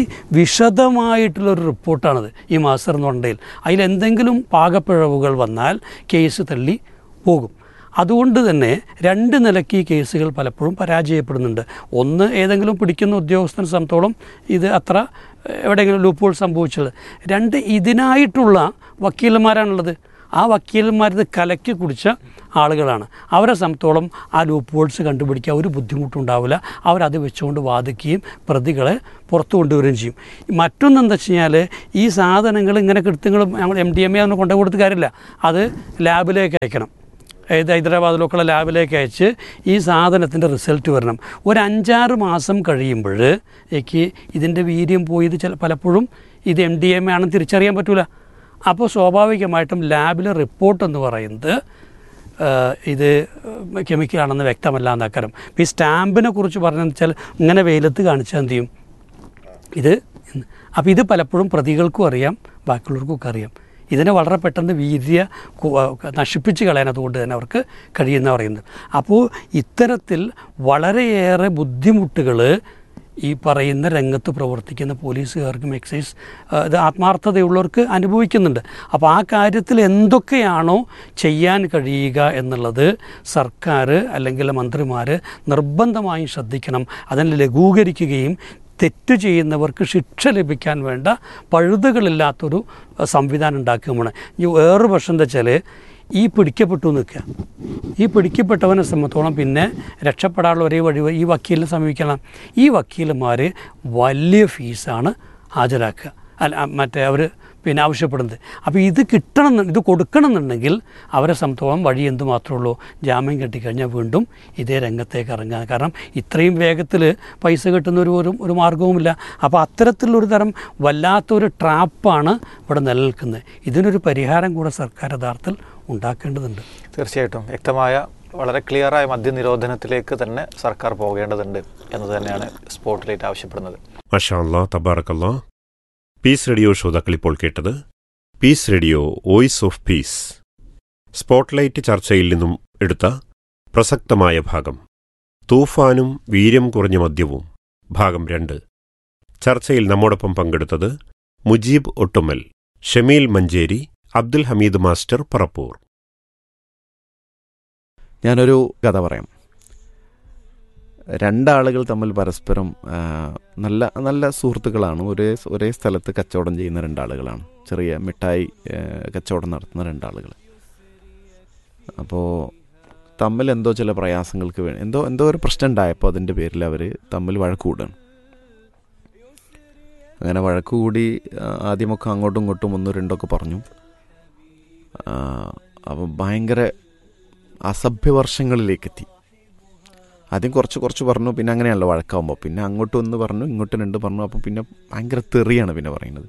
അതിവിശദമായിട്ടുള്ളൊരു റിപ്പോർട്ടാണത് ഈ മാസ്റ്റർ എന്ന് പറഞ്ഞതിൽ അതിലെന്തെങ്കിലും പാകപ്പിഴവുകൾ വന്നാൽ കേസ് തള്ളി പോകും അതുകൊണ്ട് തന്നെ രണ്ട് നിലയ്ക്ക് ഈ കേസുകൾ പലപ്പോഴും പരാജയപ്പെടുന്നുണ്ട് ഒന്ന് ഏതെങ്കിലും പിടിക്കുന്ന ഉദ്യോഗസ്ഥനെ സംബന്ധിച്ചോളം ഇത് അത്ര ഏഹ്, എവിടെയെങ്കിലും ലൂപ്പോൾ സംഭവിച്ചത് രണ്ട് ഇതിനായിട്ടുള്ള വക്കീലന്മാരാണുള്ളത് ആ വക്കീലന്മാരിത് കലക്കി കുടിച്ച ആളുകളാണ് അവരെ സംബന്ധിച്ചോളം ആ ലൂപ്പ് ഹോൾസ് കണ്ടുപിടിക്കാൻ ഒരു ബുദ്ധിമുട്ടുണ്ടാവില്ല അവരത് വെച്ചുകൊണ്ട് വാദിക്കുകയും പ്രതികളെ പുറത്തു കൊണ്ടുവരികയും ചെയ്യും മറ്റൊന്നെന്താ വെച്ച് കഴിഞ്ഞാൽ ഈ സാധനങ്ങൾ ഇങ്ങനെ കൃത്യങ്ങൾ നമ്മൾ എം ഡി എം എ ഒന്നും കൊണ്ടു കൊടുത്ത് കാര്യമില്ല അത് ലാബിലേക്ക് അയക്കണം ഏത് ഹൈദരാബാദിലൊക്കെയുള്ള ലാബിലേക്ക് അയച്ച് ഈ സാധനത്തിൻ്റെ റിസൾട്ട് വരണം ഒരു അഞ്ചാറ് മാസം കഴിയുമ്പോൾ എനിക്ക് ഇതിൻ്റെ വീര്യം പോയി ഇത് ചില പലപ്പോഴും ഇത് എം ഡി എം എ ആണെന്ന് തിരിച്ചറിയാൻ പറ്റില്ല അപ്പോൾ സ്വാഭാവികമായിട്ടും ലാബിലെ റിപ്പോർട്ട് എന്ന് പറയുന്നത് ആ, ഇത് കെമിക്കലാണെന്ന് വ്യക്തമല്ല എന്നക്കരം ഇപ്പോൾ ഈ സ്റ്റാമ്പിനെ കുറിച്ച് പറഞ്ഞതെന്ന് വെച്ചാൽ ഇങ്ങനെ വെയിലത്ത് കാണിച്ചാൽ എന്ത് ചെയ്യും ഇത് അപ്പോൾ ഇത് പലപ്പോഴും പ്രതികൾക്കും അറിയാം ബാക്കിയുള്ളവർക്കും അറിയാം ഇതിനെ വളരെ പെട്ടെന്ന് വീര്യ കു- നശിപ്പിച്ച് കളയാൻ അതുകൊണ്ട് തന്നെ അവർക്ക് കഴിയുന്ന പറയുന്നത് അപ്പോൾ ഇത്തരത്തിൽ വളരെയേറെ ബുദ്ധിമുട്ടുകൾ ഈ പറയുന്ന രംഗത്ത് പ്രവർത്തിക്കുന്ന പോലീസുകാർക്കും എക്സൈസ് ആ, ഇത് ആത്മാർത്ഥതയുള്ളവർക്ക് അനുഭവിക്കുന്നുണ്ട് അപ്പോൾ ആ കാര്യത്തിൽ എന്തൊക്കെയാണോ ചെയ്യാൻ കഴിയുക എന്നുള്ളത് സർക്കാർ അല്ലെങ്കിൽ മന്ത്രിമാർ നിർബന്ധമായും ശ്രദ്ധിക്കണം അതിനെ ലഘൂകരിക്കുകയും തെറ്റ് ചെയ്യുന്നവർക്ക് ശിക്ഷ ലഭിക്കാൻ വേണ്ട പഴുതുകളില്ലാത്തൊരു അഹ്, സംവിധാനം ഉണ്ടാക്കുകയുമാണ് ഈ വേറൊരു പ്രശ്നം എന്താ വെച്ചാൽ ഈ പിടിക്കപ്പെട്ടു നിൽക്കുക ഈ പിടിക്കപ്പെട്ടവനെ സംബന്ധിച്ചോളം പിന്നെ രക്ഷപ്പെടാനുള്ള ഒരേ വഴി ഈ വക്കീലിനെ സമീപിക്കണം ഈ വക്കീലന്മാർ വലിയ ഫീസാണ് ഹാജരാക്കുക അല്ല അ, മറ്റേ അവർ പിന്നെ ആവശ്യപ്പെടുന്നത് അപ്പോൾ ഇത് കിട്ടണം എന്ന് ഇത് കൊടുക്കണം എന്നുണ്ടെങ്കിൽ അവരെ സംബന്ധിച്ചോളം വഴി എന്ത് മാത്രമേ ഉള്ളൂ ജാമ്യം കിട്ടിക്കഴിഞ്ഞാൽ വീണ്ടും ഇതേ രംഗത്തേക്ക് ഇറങ്ങുക കാരണം ഇത്രയും വേഗത്തിൽ പൈസ കിട്ടുന്ന ഒരു ഒരു ഒരു മാർഗവുമില്ല അപ്പോൾ അത്തരത്തിലുള്ളൊരു തരം വല്ലാത്തൊരു ട്രാപ്പാണ് ഇവിടെ നിലനിൽക്കുന്നത് ഇതിനൊരു പരിഹാരം കൂടെ സർക്കാർ യഥാർത്ഥത്തിൽ ഉണ്ടാക്കേണ്ടതുണ്ട് തീർച്ചയായിട്ടും വ്യക്തമായ വളരെ ക്ലിയറായ മദ്യനിരോധനത്തിലേക്ക് തന്നെ സർക്കാർ പോകേണ്ടതുണ്ട് എന്ന് തന്നെയാണ് സ്പോട്ട് ലൈറ്റ് ആവശ്യപ്പെടുന്നത് മഷാ അല്ലാ തബാറക്കല്ലാ പീസ് റേഡിയോ ശ്രോതാക്കൾ ഇപ്പോൾ കേട്ടത് peace radio voice of peace spotlight ചർച്ചയിൽ നിന്നും എടുത്ത പ്രസക്തമായ ഭാഗം തൂഫാനും വീര്യം കുറഞ്ഞ മദ്യവും ഭാഗം രണ്ട് ചർച്ചയിൽ നമ്മോടൊപ്പം പങ്കെടുത്തത് മുജീബ് ഒട്ടുമൽ ഷമീൽ മഞ്ചേരി അബ്ദുൽ ഹമീദ് മാസ്റ്റർ പറപ്പൂർ ഞാനൊരു കഥ പറയാം രണ്ടാളുകൾ തമ്മിൽ പരസ്പരം ആ, നല്ല നല്ല സുഹൃത്തുക്കളാണ് ഒരേ ഒരേ സ്ഥലത്ത് കച്ചവടം ചെയ്യുന്ന രണ്ടാളുകളാണ് ചെറിയ മിഠായി ആ, കച്ചവടം നടത്തുന്ന രണ്ടാളുകൾ അപ്പോൾ തമ്മിൽ എന്തോ ചില പ്രയാസങ്ങൾക്ക് വേണ്ടി എന്തോ എന്തോ ഒരു പ്രശ്നം ഉണ്ടായപ്പോൾ അതിൻ്റെ പേരിൽ അവർ തമ്മിൽ വഴക്ക് കൂടുകയാണ് അങ്ങനെ വഴക്ക് കൂടി ആ, ആദ്യമൊക്കെ അങ്ങോട്ടും ഇങ്ങോട്ടും ഒന്നും രണ്ടൊക്കെ പറഞ്ഞു അപ്പം ഭയങ്കര അസഭ്യവർഷങ്ങളിലേക്കെത്തി ആദ്യം കുറച്ച് കുറച്ച് പറഞ്ഞു പിന്നെ അങ്ങനെയാണല്ലോ വഴക്കാവുമ്പോൾ പിന്നെ അങ്ങോട്ടും ഒന്ന് പറഞ്ഞു ഇങ്ങോട്ടും രണ്ട് പറഞ്ഞു അപ്പോൾ പിന്നെ ഭയങ്കര തെറിയാണ് പിന്നെ പറയുന്നത്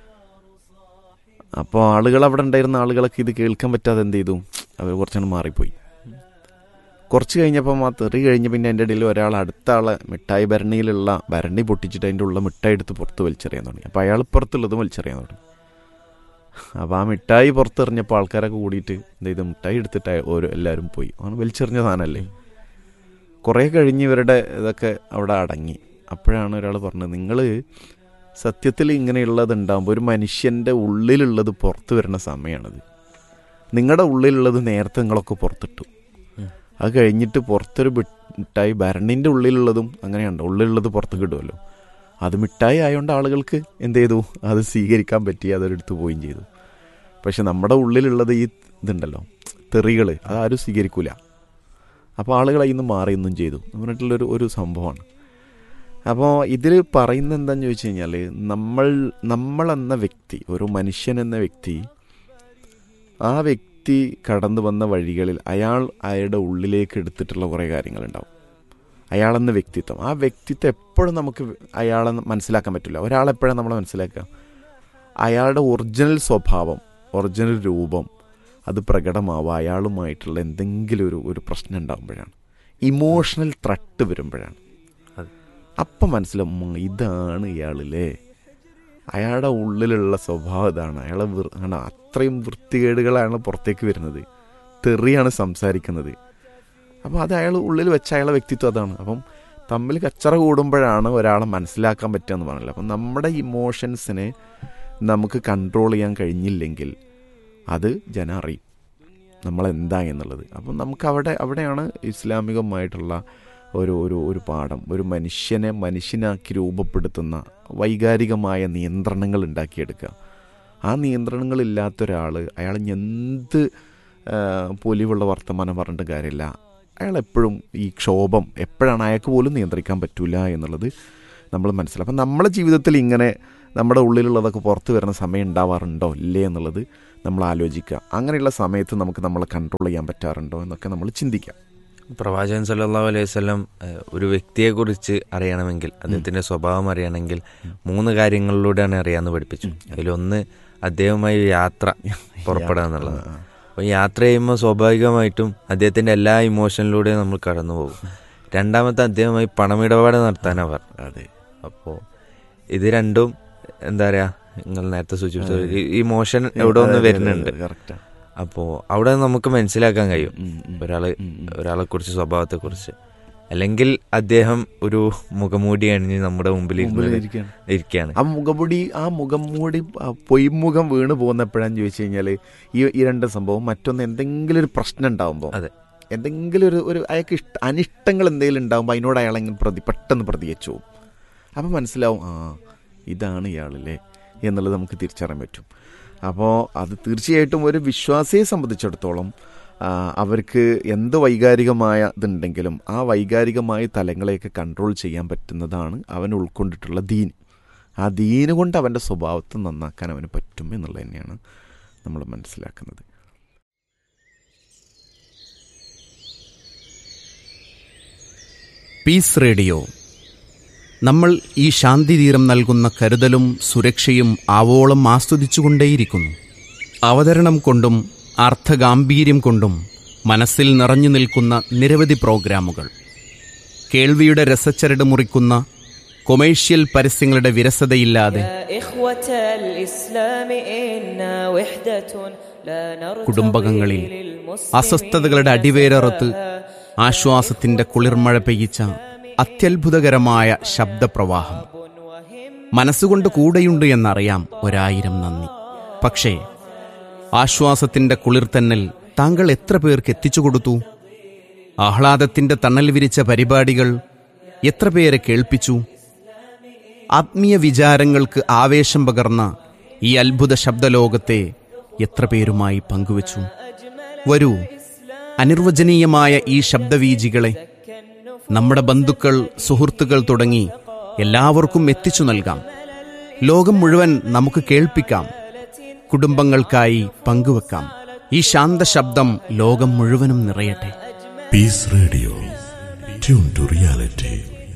അപ്പോൾ ആളുകൾ അവിടെ ഉണ്ടായിരുന്ന ആളുകളൊക്കെ ഇത് കേൾക്കാൻ പറ്റാതെ എന്ത് ചെയ്തു അവർ കുറച്ചങ്ങ് മാറിപ്പോയി കുറച്ച് കഴിഞ്ഞപ്പം ആ തെറി കഴിഞ്ഞ് പിന്നെ എൻ്റെ ഇടയിൽ ഒരാൾ അടുത്ത ആളെ മിഠായി ഭരണിയിലുള്ള ഭരണി പൊട്ടിച്ചിട്ട് അതിൻ്റെ ഉള്ള മിഠായി എടുത്ത് പുറത്ത് വലിച്ചെറിയാൻ തുടങ്ങി അപ്പോൾ അയാൾ പുറത്തുള്ളതും വലിച്ചെറിയാൻ തുടങ്ങി അപ്പോൾ ആ മിഠായി പുറത്തെറിഞ്ഞപ്പോൾ ആൾക്കാരൊക്കെ കൂടിയിട്ട് എന്ത് ചെയ്തു മിഠായി എടുത്തിട്ട് ഓരോ എല്ലാവരും പോയി അവന് വലിച്ചെറിഞ്ഞ സാധനമല്ലേ കുറേ കഴിഞ്ഞ് ഇവരുടെ ഇതൊക്കെ അവിടെ അടങ്ങി അപ്പോഴാണ് ഒരാൾ പറഞ്ഞത് നിങ്ങൾ സത്യത്തിൽ ഇങ്ങനെയുള്ളത് ഉണ്ടാകുമ്പോൾ ഒരു മനുഷ്യൻ്റെ ഉള്ളിലുള്ളത് പുറത്ത് വരുന്ന സമയമാണത് നിങ്ങളുടെ ഉള്ളിലുള്ളത് നേരത്തെ നിങ്ങളൊക്കെ പുറത്തിട്ടു അത് കഴിഞ്ഞിട്ട് പുറത്തൊരു ബി- മിഠായി ഭരണിൻ്റെ ഉള്ളിലുള്ളതും അങ്ങനെയുണ്ട് ഉള്ളിലുള്ളത് പുറത്ത് കിട്ടുമല്ലോ അത് മിഠായി ആയതുകൊണ്ട് ആളുകൾക്ക് എന്ത് ചെയ്തു അത് സ്വീകരിക്കാൻ പറ്റി അതെടുത്ത് പോവുകയും ചെയ്തു പക്ഷെ നമ്മുടെ ഉള്ളിലുള്ളത് ഈ ഇതുണ്ടല്ലോ തെറികൾ അതാരും സ്വീകരിക്കൂല അപ്പോൾ ആളുകൾ അതിൽ നിന്ന് മാറിയൊന്നും ചെയ്തു എന്ന് പറഞ്ഞിട്ടുള്ളൊരു ഒരു സംഭവമാണ് അപ്പോൾ ഇതിൽ പറയുന്നത് എന്താണെന്ന് ചോദിച്ചു കഴിഞ്ഞാൽ നമ്മൾ നമ്മളെന്ന വ്യക്തി ഒരു മനുഷ്യൻ എന്ന വ്യക്തി ആ വ്യക്തി കടന്നു വന്ന വഴികളിൽ അയാൾ അയാളുടെ ഉള്ളിലേക്ക് എടുത്തിട്ടുള്ള കുറേ കാര്യങ്ങളുണ്ടാവും അയാളെന്ന വ്യക്തിത്വം ആ വ്യക്തിത്വം എപ്പോഴും നമുക്ക് അയാളെ മനസ്സിലാക്കാൻ പറ്റില്ല ഒരാളെപ്പോഴാണ് നമ്മൾ മനസ്സിലാക്കുക അയാളുടെ ഒറിജിനൽ സ്വഭാവം ഒറിജിനൽ രൂപം അത് പ്രകടമാവുക അയാളുമായിട്ടുള്ള എന്തെങ്കിലും ഒരു ഒരു പ്രശ്നം ഉണ്ടാകുമ്പോഴാണ് ഇമോഷണൽ ത്രട്ട് വരുമ്പോഴാണ് അപ്പം മനസ്സിലാവും ഉം, ഇതാണ് ഇയാളില്ലേ അയാളുടെ ഉള്ളിലുള്ള സ്വഭാവം ഇതാണ് അയാളെ വൃ- ആണ് അത്രയും വൃത്തികേടുകളാണ് പുറത്തേക്ക് വരുന്നത് തെറിയാണ് സംസാരിക്കുന്നത് അപ്പോൾ അത് അയാൾ ഉള്ളിൽ വെച്ച അയാളെ വ്യക്തിത്വം അതാണ് അപ്പം തമ്മിൽ കച്ചറ കൂടുമ്പോഴാണ് ഒരാളെ മനസ്സിലാക്കാൻ പറ്റുക എന്ന് പറഞ്ഞില്ല അപ്പം നമ്മുടെ ഇമോഷൻസിനെ നമുക്ക് കൺട്രോൾ ചെയ്യാൻ കഴിഞ്ഞില്ലെങ്കിൽ അത് ജനം അറിയും നമ്മളെന്താ എന്നുള്ളത് അപ്പം നമുക്ക് അവിടെ അവിടെയാണ് ഇസ്ലാമികമായിട്ടുള്ള ഒരു ഒരു ഒരു പാഠം ഒരു മനുഷ്യനെ മനുഷ്യനാക്കി രൂപപ്പെടുത്തുന്ന വൈകാരികമായ നിയന്ത്രണങ്ങൾ ഉണ്ടാക്കിയെടുക്കുക ആ നിയന്ത്രണങ്ങളില്ലാത്ത ഒരാൾ അയാൾ ഇനി എന്ത് ആ, പൊലിവുള്ള വർത്തമാനം പറഞ്ഞിട്ട് കാര്യമില്ല അയാൾ എപ്പോഴും ഈ ക്ഷോഭം എപ്പോഴാണ് അയാൾക്ക് പോലും നിയന്ത്രിക്കാൻ പറ്റില്ല എന്നുള്ളത് നമ്മൾ മനസ്സിലാക്കും അപ്പം നമ്മുടെ ജീവിതത്തിൽ ഇങ്ങനെ നമ്മുടെ ഉള്ളിലുള്ളതൊക്കെ പുറത്ത് വരുന്ന സമയം ഉണ്ടാവാറുണ്ടോ ഇല്ലേ എന്നുള്ളത് നമ്മൾ ആലോചിക്കുക അങ്ങനെയുള്ള സമയത്ത് നമുക്ക് നമ്മളെ കൺട്രോൾ ചെയ്യാൻ പറ്റാറുണ്ടോ എന്നൊക്കെ നമ്മൾ ചിന്തിക്കാം പ്രവാചകൻ സല്ലല്ലാഹു അലൈഹി വസല്ലം ഏഹ്, ഒരു വ്യക്തിയെക്കുറിച്ച് അറിയണമെങ്കിൽ അദ്ദേഹത്തിന്റെ സ്വഭാവം അറിയണമെങ്കിൽ മൂന്ന് കാര്യങ്ങളിലൂടെയാണ് അറിയാമെന്ന് പഠിപ്പിച്ചു അതിലൊന്ന് അദ്ദേഹവുമായി യാത്ര പുറപ്പെടുക എന്നുള്ളത് അപ്പോൾ യാത്ര ചെയ്യുമ്പോൾ സ്വാഭാവികമായിട്ടും അദ്ദേഹത്തിന്റെ എല്ലാ ഇമോഷനിലൂടെയും നമ്മൾ കടന്നു പോകും രണ്ടാമത്തെ അദ്ദേഹവുമായി പണമിടപാട് നടത്താനാണ് പറഞ്ഞത് അതെ അപ്പോൾ ഇത് രണ്ടും എന്താ പറയാ നിങ്ങൾ നേരത്തെ സൂചിപ്പിച്ച ഇമോഷൻ എവിടെ ഒന്ന് വരുന്നുണ്ട് കറക്റ്റാണ് അപ്പോൾ അവിടെ നമുക്ക് മനസ്സിലാക്കാൻ കഴിയും ഒരാള് ഒരാളെ കുറിച്ച് സ്വഭാവത്തെ കുറിച്ച് അല്ലെങ്കിൽ അദ്ദേഹം ഒരു മുഖമൂടി അണിഞ്ഞ് നമ്മുടെ മുമ്പിൽ ഇരുന്ന് ഇരിക്കുകയാണ്. ഇരിക്കുകയാണ് ആ മുഖംമൂടി ആ മുഖം മൂടി ആ പൊയ്മുഖം വീണ് പോകുന്നപ്പോഴാന്ന് ചോദിച്ചു കഴിഞ്ഞാൽ ഈ ഈ രണ്ട് സംഭവം മറ്റൊന്ന് എന്തെങ്കിലും ഒരു പ്രശ്നം ഉണ്ടാകുമ്പോൾ അതെ എന്തെങ്കിലും ഒരു ഒരു അയാൾക്ക് ഇഷ്ട അനിഷ്ടങ്ങൾ എന്തെങ്കിലും ഉണ്ടാകുമ്പോൾ അതിനോട് അയാൾ അങ്ങനെ പ്രതി പെട്ടെന്ന് പ്രതികരിച്ചു പോകും അപ്പം മനസ്സിലാവും ആ ഇതാണ് ഇയാളല്ലേ എന്നുള്ളത് നമുക്ക് തിരിച്ചറിയാൻ പറ്റും അപ്പോൾ അത് തീർച്ചയായിട്ടും ഒരു വിശ്വാസിയെ സംബന്ധിച്ചിടത്തോളം ആ, അവർക്ക് എന്ത് വൈകാരികമായ ഇതുണ്ടെങ്കിലും ആ വൈകാരികമായ തലങ്ങളെയൊക്കെ കൺട്രോൾ ചെയ്യാൻ പറ്റുന്നതാണ് അവൻ ഉൾക്കൊണ്ടിട്ടുള്ള ദീൻ ആ ദീന് കൊണ്ട് അവൻ്റെ സ്വഭാവത്തെ നന്നാക്കാൻ അവന് പറ്റും എന്നുള്ളത് തന്നെയാണ് നമ്മൾ മനസ്സിലാക്കുന്നത് പീസ് റേഡിയോ നമ്മൾ ഈ ശാന്തിതീരം നൽകുന്ന കരുതലും സുരക്ഷയും ആവോളം ആസ്വദിച്ചുകൊണ്ടേയിരിക്കുന്നു അവതരണം കൊണ്ടും അർത്ഥഗാംഭീര്യം കൊണ്ടും മനസ്സിൽ നിറഞ്ഞു നിൽക്കുന്ന നിരവധി പ്രോഗ്രാമുകൾ കേൾവിയുടെ രസച്ചരട് മുറിക്കുന്ന കൊമേഴ്ഷ്യൽ പരസ്യങ്ങളുടെ വിരസതയില്ലാതെ إخوة الإسلام إنا وحدة لا نرتضي കുടുംബകങ്ങളിൽ للمسلمين അസ്വസ്ഥതകളുടെ അടിവേരറുത്ത് ആശ്വാസത്തിന്റെ കുളിർമഴ പെയ്യിച്ച അത്യത്ഭുതകരമായ ശബ്ദപ്രവാഹം മനസ്സുകൊണ്ട് കൂടെയുണ്ട് എന്നറിയാം ഒരായിരം നന്ദി പക്ഷേ ആശ്വാസത്തിന്റെ കുളിർത്തന്നൽ താങ്കൾ എത്ര പേർക്ക് എത്തിച്ചു കൊടുത്തു ആഹ്ലാദത്തിന്റെ തണൽ വിരിച്ച പരിപാടികൾ എത്ര പേരെ കേൾപ്പിച്ചു ആത്മീയ വിചാരങ്ങൾക്ക് ആവേശം പകർന്ന ഈ അത്ഭുത ശബ്ദലോകത്തെ എത്ര പേരുമായി പങ്കുവച്ചു വരൂ അനിർവചനീയമായ ഈ ശബ്ദവീജികളെ നമ്മുടെ ബന്ധുക്കൾ സുഹൃത്തുക്കൾ തുടങ്ങി എല്ലാവർക്കും എത്തിച്ചു നൽകാം ലോകം മുഴുവൻ നമുക്ക് കേൾപ്പിക്കാം കുടുംബങ്ങൾക്കായി പങ്കുവെക്കാം ഈ ശാന്ത ശബ്ദം ലോകം മുഴുവനും നിറയട്ടെ Peace Radio. Tune to reality.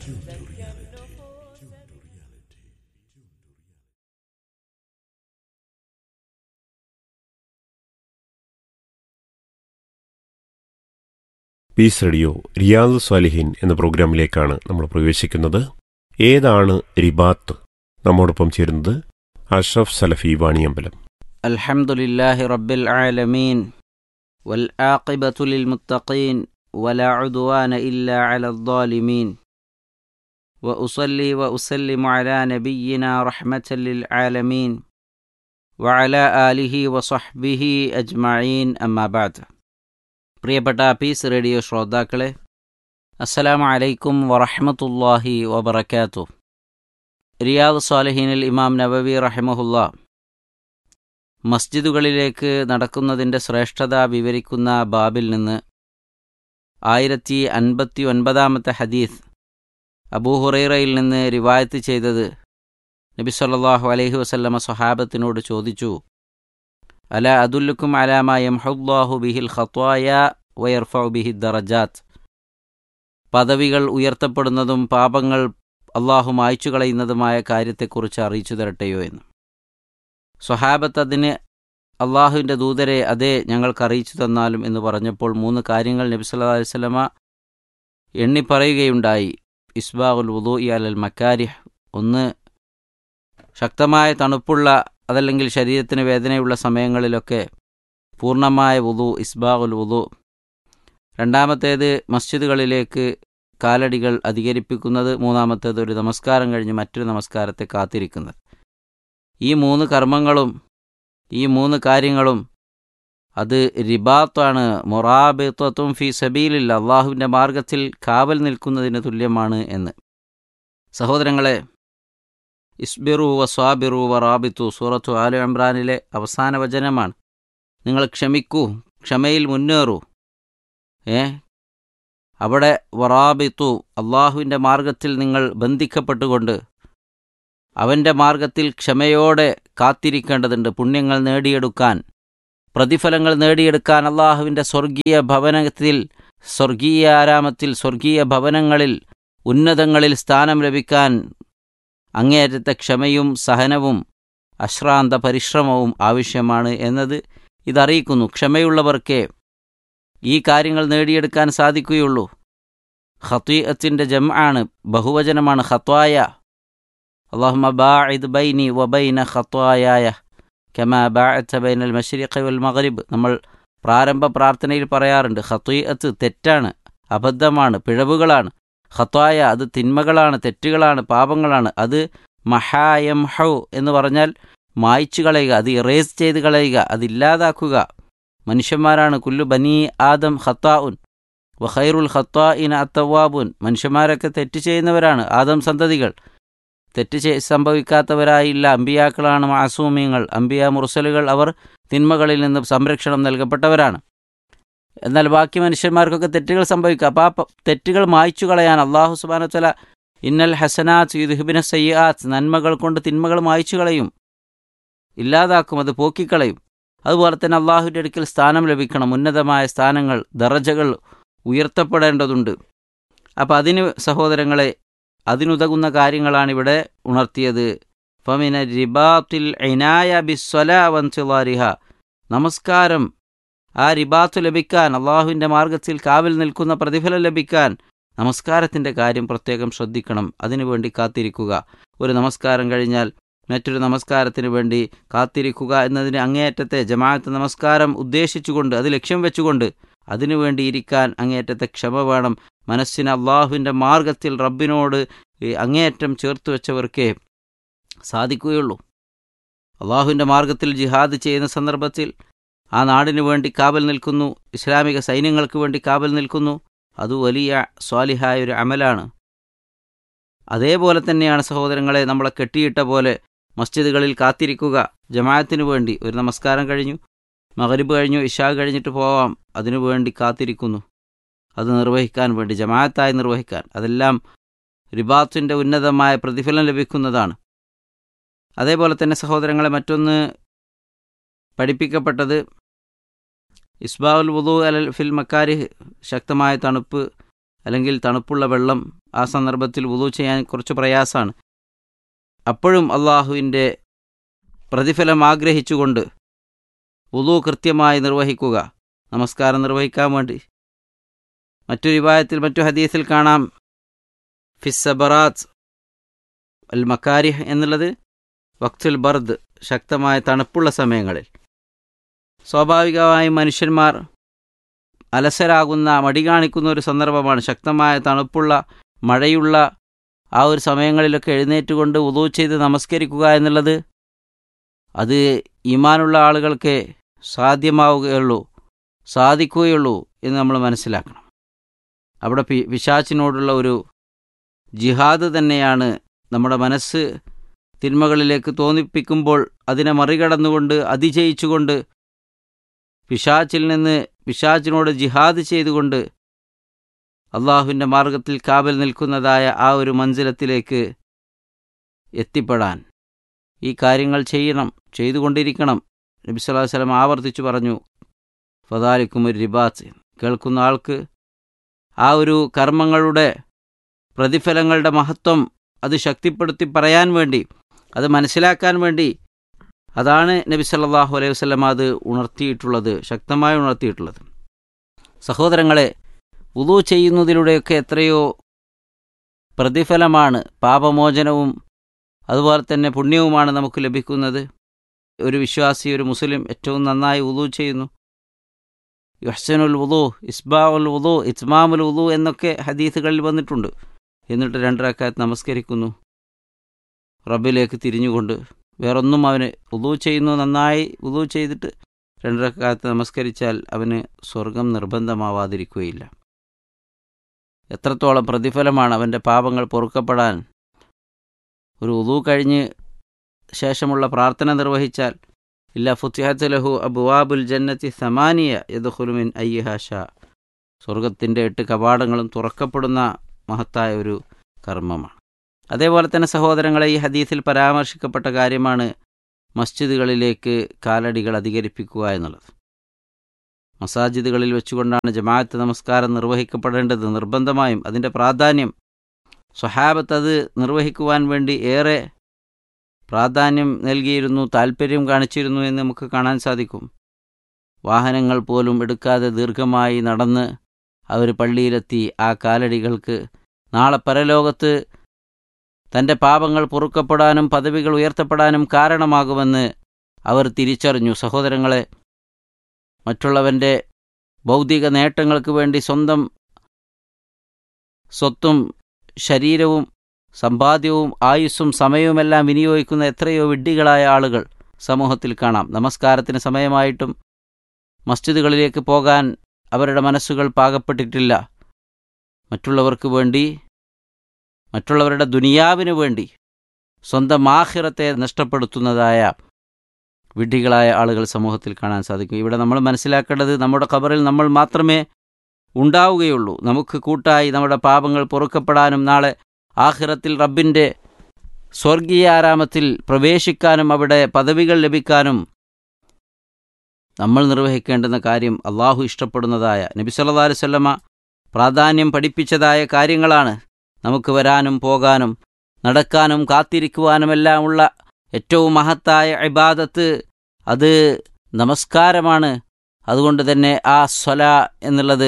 Peace radio റിയാദ് സ്വാലിഹീൻ എന്ന പ്രോഗ്രാമിലേക്കാണ് നമ്മൾ പ്രവേശിക്കുന്നത് ഏതാണ് റിബാത്ത് നമ്മോടൊപ്പം ചേരുന്നത് അഷ്റഫ് സലഫി വാണിയമ്പലം الحمد لله رب العالمين والعاقبة للمتقين ولا عدوان إلا على الظالمين وأصلي وأسلم على نبينا رحمة للعالمين وعلى آله وصحبه أجمعين أما بعد പ്രിയപ്പെട്ട പീസ് റേഡിയോ ശ്രോതാക്കളെ അസ്സലാമു അലൈക്കും വറഹ്മത്തുള്ളാഹി വബറകാതുഹു റിയാദ് സ്വാലിഹീനിൽ ഇമാം നബവി റഹിമഹുല്ല മസ്ജിദുകളിലേക്ക് നടക്കുന്നതിൻ്റെ ശ്രേഷ്ഠത വിവരിക്കുന്ന ബാബിൽ നിന്ന് ആയിരത്തി അൻപത്തി ഒൻപതാമത്തെ ഹദീസ് അബൂഹുറൈറയിൽ നിന്ന് റിവായത്ത് ചെയ്തത് നബി സല്ലല്ലാഹു അലൈഹി വസല്ലമ സ്വഹാബത്തിനോട് ചോദിച്ചു അല അതുല്ലുക്കും അലാമ യംഹുല്ലാഹു ബിഹിൽ ഖത്വായ വയർഫഉ ബിഹി ദറജാത്ത് പദവികൾ ഉയർത്തപ്പെടുന്നതും പാപങ്ങൾ അള്ളാഹു മായ്ച്ചു കളയുന്നതുമായ കാര്യത്തെക്കുറിച്ച് അറിയിച്ചു തരട്ടെയോ എന്ന് സ്വഹാബത്ത് അതിന് അള്ളാഹുവിൻ്റെ ദൂതരെ അതേ ഞങ്ങൾക്ക് അറിയിച്ചു തന്നാലും എന്ന് പറഞ്ഞപ്പോൾ മൂന്ന് കാര്യങ്ങൾ നബി സല്ലല്ലാഹു അലൈഹി വസല്ലമ എണ്ണി പറയുകയുണ്ടായി ഇസ്ബാഖുൽ വുദൂ അലൽ മക്കാരിഹ് ഒന്ന് ശക്തമായ തണുപ്പുള്ള അതല്ലെങ്കിൽ ശരീരത്തിന് വേദനയുള്ള സമയങ്ങളിലൊക്കെ പൂർണ്ണമായ വുദു ഇസ്ബാഖുൽ വുദു രണ്ടാമത്തേത് മസ്ജിദുകളിലേക്ക് കാലടികൾ അധികരിപ്പിക്കുന്നത് മൂന്നാമത്തേത് ഒരു നമസ്കാരം കഴിഞ്ഞ് മറ്റൊരു നമസ്കാരത്തെ കാത്തിരിക്കുന്നത് ഈ മൂന്ന് കർമ്മങ്ങളും ഈ മൂന്ന് കാര്യങ്ങളും അത് റിബാത്താണ് മൊറാബിത്വത്തും ഫി സബീലില്ല അള്ളാഹുവിൻ്റെ മാർഗത്തിൽ കാവൽ നിൽക്കുന്നതിന് തുല്യമാണ് എന്ന് സഹോദരങ്ങളെ ഇസ്ബിറു വസ്വാബിറു വറാബിത്തു സൂറത്തു ആലു ഇമ്രാനിലെ അവസാന വചനമാണ് നിങ്ങൾ ക്ഷമിക്കൂ ക്ഷമയിൽ മുന്നേറൂ ഏ അവിടെ വറാബിത്തു അള്ളാഹുവിൻ്റെ മാർഗത്തിൽ നിങ്ങൾ ബന്ധിക്കപ്പെട്ടുകൊണ്ട് അവൻ്റെ മാർഗത്തിൽ ക്ഷമയോടെ കാത്തിരിക്കേണ്ടതുണ്ട് പുണ്യങ്ങൾ നേടിയെടുക്കാൻ പ്രതിഫലങ്ങൾ നേടിയെടുക്കാൻ അള്ളാഹുവിൻ്റെ സ്വർഗീയ ഭവനത്തിൽ സ്വർഗീയ ആരാമത്തിൽ സ്വർഗീയ ഭവനങ്ങളിൽ ഉന്നതങ്ങളിൽ സ്ഥാനം ലഭിക്കാൻ അങ്ങേയറ്റത്തെ ക്ഷമയും സഹനവും അശ്രാന്ത പരിശ്രമവും ആവശ്യമാണ് എന്നത് ഇതറിയിക്കുന്നു ക്ഷമയുള്ളവർക്കേ ഈ കാര്യങ്ങൾ നേടിയെടുക്കാൻ സാധിക്കുകയുള്ളൂ ഖത്തീഅത്തിൻ്റെ ജം ആണ് ബഹുവചനമാണ് ഖത്വായ അള്ളാഹുമ ബാഇദ് ബൈനി വബൈന ഖത്വായായ കമാ ബാഅത്ത ബൈനൽ മഷ്രിഖി വൽ മഗ്രിബ് നമ്മൾ പ്രാരംഭ പ്രാർത്ഥനയിൽ പറയാറുണ്ട് ഖത്തീഅത്ത് തെറ്റാണ് അബദ്ധമാണ് പിഴവുകളാണ് ഖത്വായ അത് തിന്മകളാണ് തെറ്റുകളാണ് പാപങ്ങളാണ് അത് മഹായം ഹൗ എന്ന് പറഞ്ഞാൽ മായ്ച്ചു കളയുക അത് ഇറേസ് ചെയ്ത് കളയുക അതില്ലാതാക്കുക മനുഷ്യന്മാരാണ് കുല്ലു ബനി ആദം ഖത്താഉൻ വഖൈറുൽ ഖത്താ ഇൻ അത്തവാബുൻ മനുഷ്യന്മാരൊക്കെ തെറ്റ് ചെയ്യുന്നവരാണ് ആദം സന്തതികൾ തെറ്റ് ചെയ് സംഭവിക്കാത്തവരായില്ല അമ്പിയാക്കളാണ് മാസൂമിയങ്ങൾ അമ്പിയ മുർസലുകൾ അവർ തിന്മകളിൽ നിന്ന് സംരക്ഷണം നൽകപ്പെട്ടവരാണ് എന്നാൽ ബാക്കി മനുഷ്യന്മാർക്കൊക്കെ തെറ്റുകൾ സംഭവിക്കുക അപ്പോൾ ആ പ- തെറ്റുകൾ മായ്ച്ചു കളയാൻ അള്ളാഹു സുബാനത്തല ഇന്നൽ ഹസനാത്ത് യുദ്ഹിബിന സയ്യാത്ത് നന്മകൾ കൊണ്ട് തിന്മകൾ മായ്ച്ചു കളയും ഇല്ലാതാക്കും അത് പോക്കിക്കളയും അതുപോലെ തന്നെ അള്ളാഹുവിൻ്റെ അടുക്കൽ സ്ഥാനം ലഭിക്കണം ഉന്നതമായ സ്ഥാനങ്ങൾ ദറജകൾ ഉയർത്തപ്പെടേണ്ടതുണ്ട് അപ്പം അതിന് സഹോദരങ്ങളെ അതിനുതകുന്ന കാര്യങ്ങളാണ് ഇവിടെ ഉണർത്തിയത് ഫമിന റിബാത്തിൽ ഐനായ ബിസ്വല വൻസിലാരിഹ നമസ്കാരം ആ റിബാത്ത് ലഭിക്കാൻ അള്ളാഹുവിൻ്റെ മാർഗത്തിൽ കാവൽ നിൽക്കുന്ന പ്രതിഫലം ലഭിക്കാൻ നമസ്കാരത്തിൻ്റെ കാര്യം പ്രത്യേകം ശ്രദ്ധിക്കണം അതിനുവേണ്ടി കാത്തിരിക്കുക ഒരു നമസ്കാരം കഴിഞ്ഞാൽ മറ്റൊരു നമസ്കാരത്തിന് വേണ്ടി കാത്തിരിക്കുക എന്നതിന് അങ്ങേയറ്റത്തെ ജമാഅത്ത് നമസ്കാരം ഉദ്ദേശിച്ചുകൊണ്ട് അത് ലക്ഷ്യം വെച്ചുകൊണ്ട് അതിനുവേണ്ടി ഇരിക്കാൻ അങ്ങേയറ്റത്തെ ക്ഷമ വേണം മനസ്സിന് അള്ളാഹുവിൻ്റെ മാർഗത്തിൽ റബ്ബിനോട് ഈ അങ്ങേയറ്റം ചേർത്ത് വെച്ചവർക്കേ സാധിക്കുകയുള്ളൂ അള്ളാഹുവിൻ്റെ മാർഗത്തിൽ ജിഹാദ് ചെയ്യുന്ന സന്ദർഭത്തിൽ ആ നാടിനു വേണ്ടി കാവൽ നിൽക്കുന്നു ഇസ്ലാമിക സൈന്യങ്ങൾക്ക് വേണ്ടി കാവൽ നിൽക്കുന്നു അത് വലിയ സ്വാലിഹായ ഒരു അമലാണ് അതേപോലെ തന്നെയാണ് സഹോദരങ്ങളെ നമ്മളെ കെട്ടിയിട്ട പോലെ മസ്ജിദുകളിൽ കാത്തിരിക്കുക ജമാഅത്തിനു വേണ്ടി ഒരു നമസ്കാരം കഴിഞ്ഞു മകരിബ് കഴിഞ്ഞു ഇഷാ കഴിഞ്ഞിട്ട് പോവാം അതിനു വേണ്ടി കാത്തിരിക്കുന്നു അത് നിർവഹിക്കാൻ വേണ്ടി ജമാഅത്തായി നിർവഹിക്കാൻ അതെല്ലാം റിബാത്തിൻ്റെ ഉന്നതമായ പ്രതിഫലം ലഭിക്കുന്നതാണ് അതേപോലെ തന്നെ സഹോദരങ്ങളെ മറ്റൊന്ന് പഠിപ്പിക്കപ്പെട്ടത് ഇസ്ബാഉൽ വുദു അലൽ ഫിൽ മക്കാരിഹ് ശക്തമായ തണുപ്പ് അല്ലെങ്കിൽ തണുപ്പുള്ള വെള്ളം ആ സന്ദർഭത്തിൽ വുദു ചെയ്യാൻ കുറച്ച് പ്രയാസമാണ് അപ്പോഴും അള്ളാഹുവിൻ്റെ പ്രതിഫലം ആഗ്രഹിച്ചുകൊണ്ട് വുദു കൃത്യമായി നിർവഹിക്കുക നമസ്കാരം നിർവഹിക്കാൻ വേണ്ടി മറ്റു വിവാഹത്തിൽ മറ്റു ഹദീസിൽ കാണാം ഫിസ്സബറാത്ത് അൽ മക്കാരിഹ് എന്നുള്ളത് വക്തുൽ ബർദ് ശക്തമായ തണുപ്പുള്ള സമയങ്ങളിൽ സ്വാഭാവികമായും മനുഷ്യന്മാർ അലസരാകുന്ന മടി കാണിക്കുന്ന ഒരു സന്ദർഭമാണ് ശക്തമായ തണുപ്പുള്ള മഴയുള്ള ആ ഒരു സമയങ്ങളിലൊക്കെ എഴുന്നേറ്റുകൊണ്ട് ഉദു ചെയ്ത് നമസ്കരിക്കുക എന്നുള്ളത് അത് ഈമാനുള്ള ആളുകൾക്ക് സാധ്യമാവുകയുള്ളൂ സാധിക്കുകയുള്ളൂ എന്ന് നമ്മൾ മനസ്സിലാക്കണം അവിടെ പി പിശാച്ചിനോടുള്ള ഒരു ജിഹാദ് തന്നെയാണ് നമ്മുടെ മനസ്സ് തിന്മകളിലേക്ക് തോന്നിപ്പിക്കുമ്പോൾ അതിനെ മറികടന്നുകൊണ്ട് അതിജയിച്ചുകൊണ്ട് പിശാച്ചിൽ നിന്ന് പിശാച്ചിനോട് ജിഹാദ് ചെയ്തുകൊണ്ട് അള്ളാഹുവിൻ്റെ മാർഗത്തിൽ കാവൽ നിൽക്കുന്നതായ ആ ഒരു മഞ്ചലത്തിലേക്ക് എത്തിപ്പെടാൻ ഈ കാര്യങ്ങൾ ചെയ്യണം ചെയ്തുകൊണ്ടിരിക്കണം നബി സല്ലല്ലാഹു അലൈഹി വസല്ലം ആവർത്തിച്ചു പറഞ്ഞു ഫദാലിക്കും ഒരു റിബാത്ത് കേൾക്കുന്ന ആൾക്ക് ആ ഒരു കർമ്മങ്ങളുടെ പ്രതിഫലങ്ങളുടെ മഹത്വം അത് ശക്തിപ്പെടുത്തി പറയാൻ വേണ്ടി അത് മനസ്സിലാക്കാൻ വേണ്ടി അതാണ് നബി സല്ലല്ലാഹു അലൈഹി വസല്ലം അത് ഉണർത്തിയിട്ടുള്ളത് ശക്തമായി ഉണർത്തിയിട്ടുള്ളത് സഹോദരങ്ങളെ ഉദു ചെയ്യുന്നതിലൂടെയൊക്കെ എത്രയോ പ്രതിഫലമാണ് പാപമോചനവും അതുപോലെ തന്നെ പുണ്യവുമാണ് നമുക്ക് ലഭിക്കുന്നത് ഒരു വിശ്വാസി ഒരു മുസ്ലിം ഏറ്റവും നന്നായി ഉദു ചെയ്യുന്നു യുഹ്സനുൽ ഉദു ഇസ്ബാഉൽ ഉദു ഇത്മാമുൽ ഉദു എന്നൊക്കെ ഹദീസുകളിൽ വന്നിട്ടുണ്ട് എന്നിട്ട് രണ്ടരക്കാത്ത് നമസ്കരിക്കുന്നു റബ്ബിലേക്ക് തിരിഞ്ഞുകൊണ്ട് വേറൊന്നും അവന് ഉദു ചെയ്യുന്നു നന്നായി ഉദു ചെയ്തിട്ട് രണ്ടരക്കാലത്ത് നമസ്കരിച്ചാൽ അവന് സ്വർഗം നിർബന്ധമാവാതിരിക്കുകയില്ല എത്രത്തോളം പ്രതിഫലമാണ് അവൻ്റെ പാപങ്ങൾ പൊറുക്കപ്പെടാൻ ഒരു ഉദു കഴിഞ്ഞ് ശേഷമുള്ള പ്രാർത്ഥന നിർവഹിച്ചാൽ ഇല്ല ഫുത്തിഹത്ത് ലഹു അബുവാബുൽ ജന്നത്തി സമാനിയ യദുഹുലുമിൻ അയ്യഹാഷ സ്വർഗത്തിൻ്റെ എട്ട് കവാടങ്ങളും തുറക്കപ്പെടുന്ന മഹത്തായ ഒരു കർമ്മമാണ് അതേപോലെ തന്നെ സഹോദരങ്ങളെ ഈ ഹദീസിൽ പരാമർശിക്കപ്പെട്ട കാര്യമാണ് മസ്ജിദുകളിലേക്ക് കാലടികൾ അധികരിപ്പിക്കുക എന്നുള്ളത് മസാജിദുകളിൽ വെച്ചുകൊണ്ടാണ് ജമാഅത്ത് നമസ്കാരം നിർവഹിക്കപ്പെടേണ്ടത് നിർബന്ധമായും അതിൻ്റെ പ്രാധാന്യം സ്വഹാബത്ത് അത് നിർവഹിക്കുവാൻ വേണ്ടി ഏറെ പ്രാധാന്യം നൽകിയിരുന്നു താൽപ്പര്യം കാണിച്ചിരുന്നു എന്ന് നമുക്ക് കാണാൻ സാധിക്കും വാഹനങ്ങൾ പോലും എടുക്കാതെ ദീർഘമായി നടന്ന് അവർ പള്ളിയിലെത്തി ആ കാലടികൾക്ക് നാളെ പരലോകത്ത് തൻ്റെ പാപങ്ങൾ പൊറുക്കപ്പെടാനും പദവികൾ ഉയർത്തപ്പെടാനും കാരണമാകുമെന്ന് അവർ തിരിച്ചറിഞ്ഞു സഹോദരങ്ങളെ മറ്റുള്ളവൻ്റെ ഭൗതിക നേട്ടങ്ങൾക്ക് വേണ്ടി സ്വന്തം സ്വത്തും ശരീരവും സമ്പാദ്യവും ആയുസ്സും സമയവുമെല്ലാം വിനിയോഗിക്കുന്ന എത്രയോ വിഡ്ഢികളായ ആളുകൾ സമൂഹത്തിൽ കാണാം നമസ്കാരത്തിന് സമയമായിട്ടും മസ്ജിദുകളിലേക്ക് പോകാൻ അവരുടെ മനസ്സുകൾ പാകപ്പെട്ടിട്ടില്ല മറ്റുള്ളവർക്ക് വേണ്ടി മറ്റുള്ളവരുടെ ദുനിയാവിന് വേണ്ടി സ്വന്തം ആഹിറത്തെ നഷ്ടപ്പെടുത്തുന്നതായ വിഡ്ഢികളായ ആളുകൾ സമൂഹത്തിൽ കാണാൻ സാധിക്കും ഇവിടെ നമ്മൾ മനസ്സിലാക്കേണ്ടത് നമ്മുടെ ഖബറിൽ നമ്മൾ മാത്രമേ ഉണ്ടാവുകയുള്ളൂ നമുക്ക് കൂട്ടായി നമ്മുടെ പാപങ്ങൾ പൊറുക്കപ്പെടാനും നാളെ ആഹിറത്തിൽ റബ്ബിൻ്റെ സ്വർഗീയ ആരാമത്തിൽ പ്രവേശിക്കാനും അവിടെ പദവികൾ ലഭിക്കാനും നമ്മൾ നിർവഹിക്കേണ്ടുന്ന കാര്യം അള്ളാഹു ഇഷ്ടപ്പെടുന്നതായ നബി സല്ലല്ലാഹു അലൈഹി വസല്ലമ പ്രാധാന്യം പഠിപ്പിച്ചതായ കാര്യങ്ങളാണ് നമുക്ക് വരാനും പോകാനും നടക്കാനും കാത്തിരിക്കുവാനുമെല്ലാമുള്ള ഏറ്റവും മഹത്തായ ഇബാദത്ത് അത് നമസ്കാരമാണ് അതുകൊണ്ട് തന്നെ ആ സ്വല എന്നുള്ളത്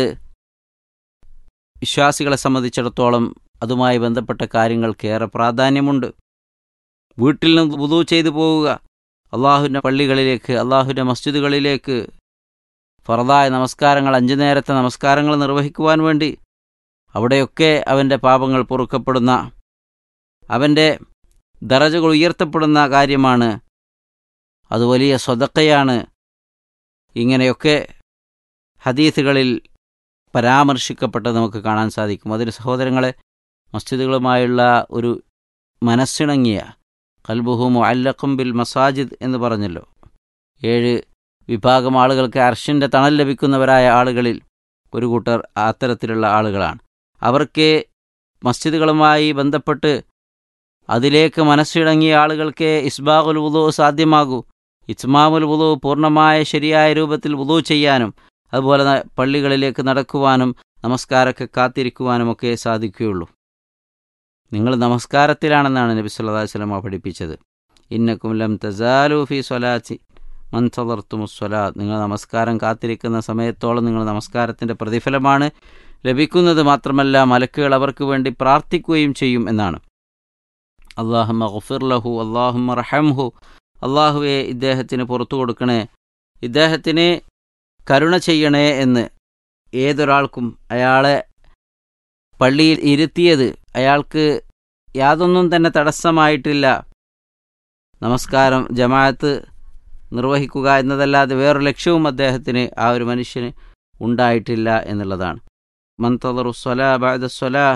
വിശ്വാസികളെ സംബന്ധിച്ചിടത്തോളം അതുമായി ബന്ധപ്പെട്ട കാര്യങ്ങൾക്ക് ഏറെ പ്രാധാന്യമുണ്ട് വീട്ടിൽ നിന്ന് വുതു ചെയ്തു പോവുക അള്ളാഹുവിൻ്റെ പള്ളികളിലേക്ക് അള്ളാഹുവിൻ്റെ മസ്ജിദുകളിലേക്ക് ഫറദായ നമസ്കാരങ്ങൾ അഞ്ചു നേരത്തെ നമസ്കാരങ്ങൾ നിർവഹിക്കുവാൻ വേണ്ടി അവിടെയൊക്കെ അവൻ്റെ പാപങ്ങൾ പൊറുക്കപ്പെടുന്ന അവൻ്റെ ദറജകൾ ഉയർത്തപ്പെടുന്ന കാര്യമാണ് അത് വലിയ സ്വതക്കയാണ് ഇങ്ങനെയൊക്കെ ഹദീസുകളിൽ പരാമർശിക്കപ്പെട്ടത് നമുക്ക് കാണാൻ സാധിക്കും അതിന് സഹോദരങ്ങളെ മസ്ജിദുകളുമായുള്ള ഒരു മനസ്സിണങ്ങിയ കൽബുഹു മുഅല്ലഖും ബിൽ മസാജിദ് എന്ന് പറഞ്ഞല്ലോ ഏഴ് വിഭാഗം ആളുകൾക്ക് അർഷിൻ്റെ തണൽ ലഭിക്കുന്നവരായ ആളുകളിൽ ഒരു കൂട്ടർ അത്തരത്തിലുള്ള ആളുകളാണ് അവർക്ക് മസ്ജിദുകളുമായി ബന്ധപ്പെട്ട് അതിലേക്ക് മനസ്സിണങ്ങിയ ആളുകൾക്ക് ഇസ്ബാഖുൽ വുളു സാധ്യമാകൂ ഇസ്മാമുൽ വുളു പൂർണ്ണമായ ശരിയായ രൂപത്തിൽ വുളു ചെയ്യാനും അതുപോലെ പള്ളികളിലേക്ക് നടക്കുവാനും നമസ്കാരമൊക്കെ കാത്തിരിക്കുവാനുമൊക്കെ സാധിക്കുകയുള്ളൂ നിങ്ങൾ നമസ്കാരത്തിലാണെന്നാണ് നബി സല്ലല്ലാഹു അലൈഹി വസല്ലം പഠിപ്പിച്ചത് ഇന്നക്കും ലം തസാലു ഫി സ്വലാത്തി മൻതളർത്തുമുസ്വലാത്ത് നിങ്ങൾ നമസ്കാരം കാത്തിരിക്കുന്ന സമയത്തോളം നിങ്ങൾ നമസ്കാരത്തിൻ്റെ പ്രതിഫലമാണ് ലഭിക്കുന്നത് മാത്രമല്ല മലക്കുകൾ അവർക്ക് വേണ്ടി പ്രാർത്ഥിക്കുകയും ചെയ്യും എന്നാണ് അള്ളാഹുമ്മ ഗഫിർ ലഹു അള്ളാഹുമ്മ റഹംഹു അള്ളാഹുവെ ഇദ്ദേഹത്തിന് പുറത്തു കൊടുക്കണേ ഇദ്ദേഹത്തിന് കരുണ ചെയ്യണേ എന്ന് ഏതൊരാൾക്കും അയാളെ പള്ളിയിൽ ഇരുത്തിയത് അയാൾക്ക് യാതൊന്നും തന്നെ തടസ്സമായിട്ടില്ല നമസ്കാരം ജമാഅത്ത് നിർവഹിക്കുക എന്നതല്ലാതെ വേറൊരു ലക്ഷ്യവും അദ്ദേഹത്തിന് ആ ഒരു മനുഷ്യന് ഉണ്ടായിട്ടില്ല എന്നുള്ളതാണ് മന്തദറു സ്വലാ ബാദ സ്വലാ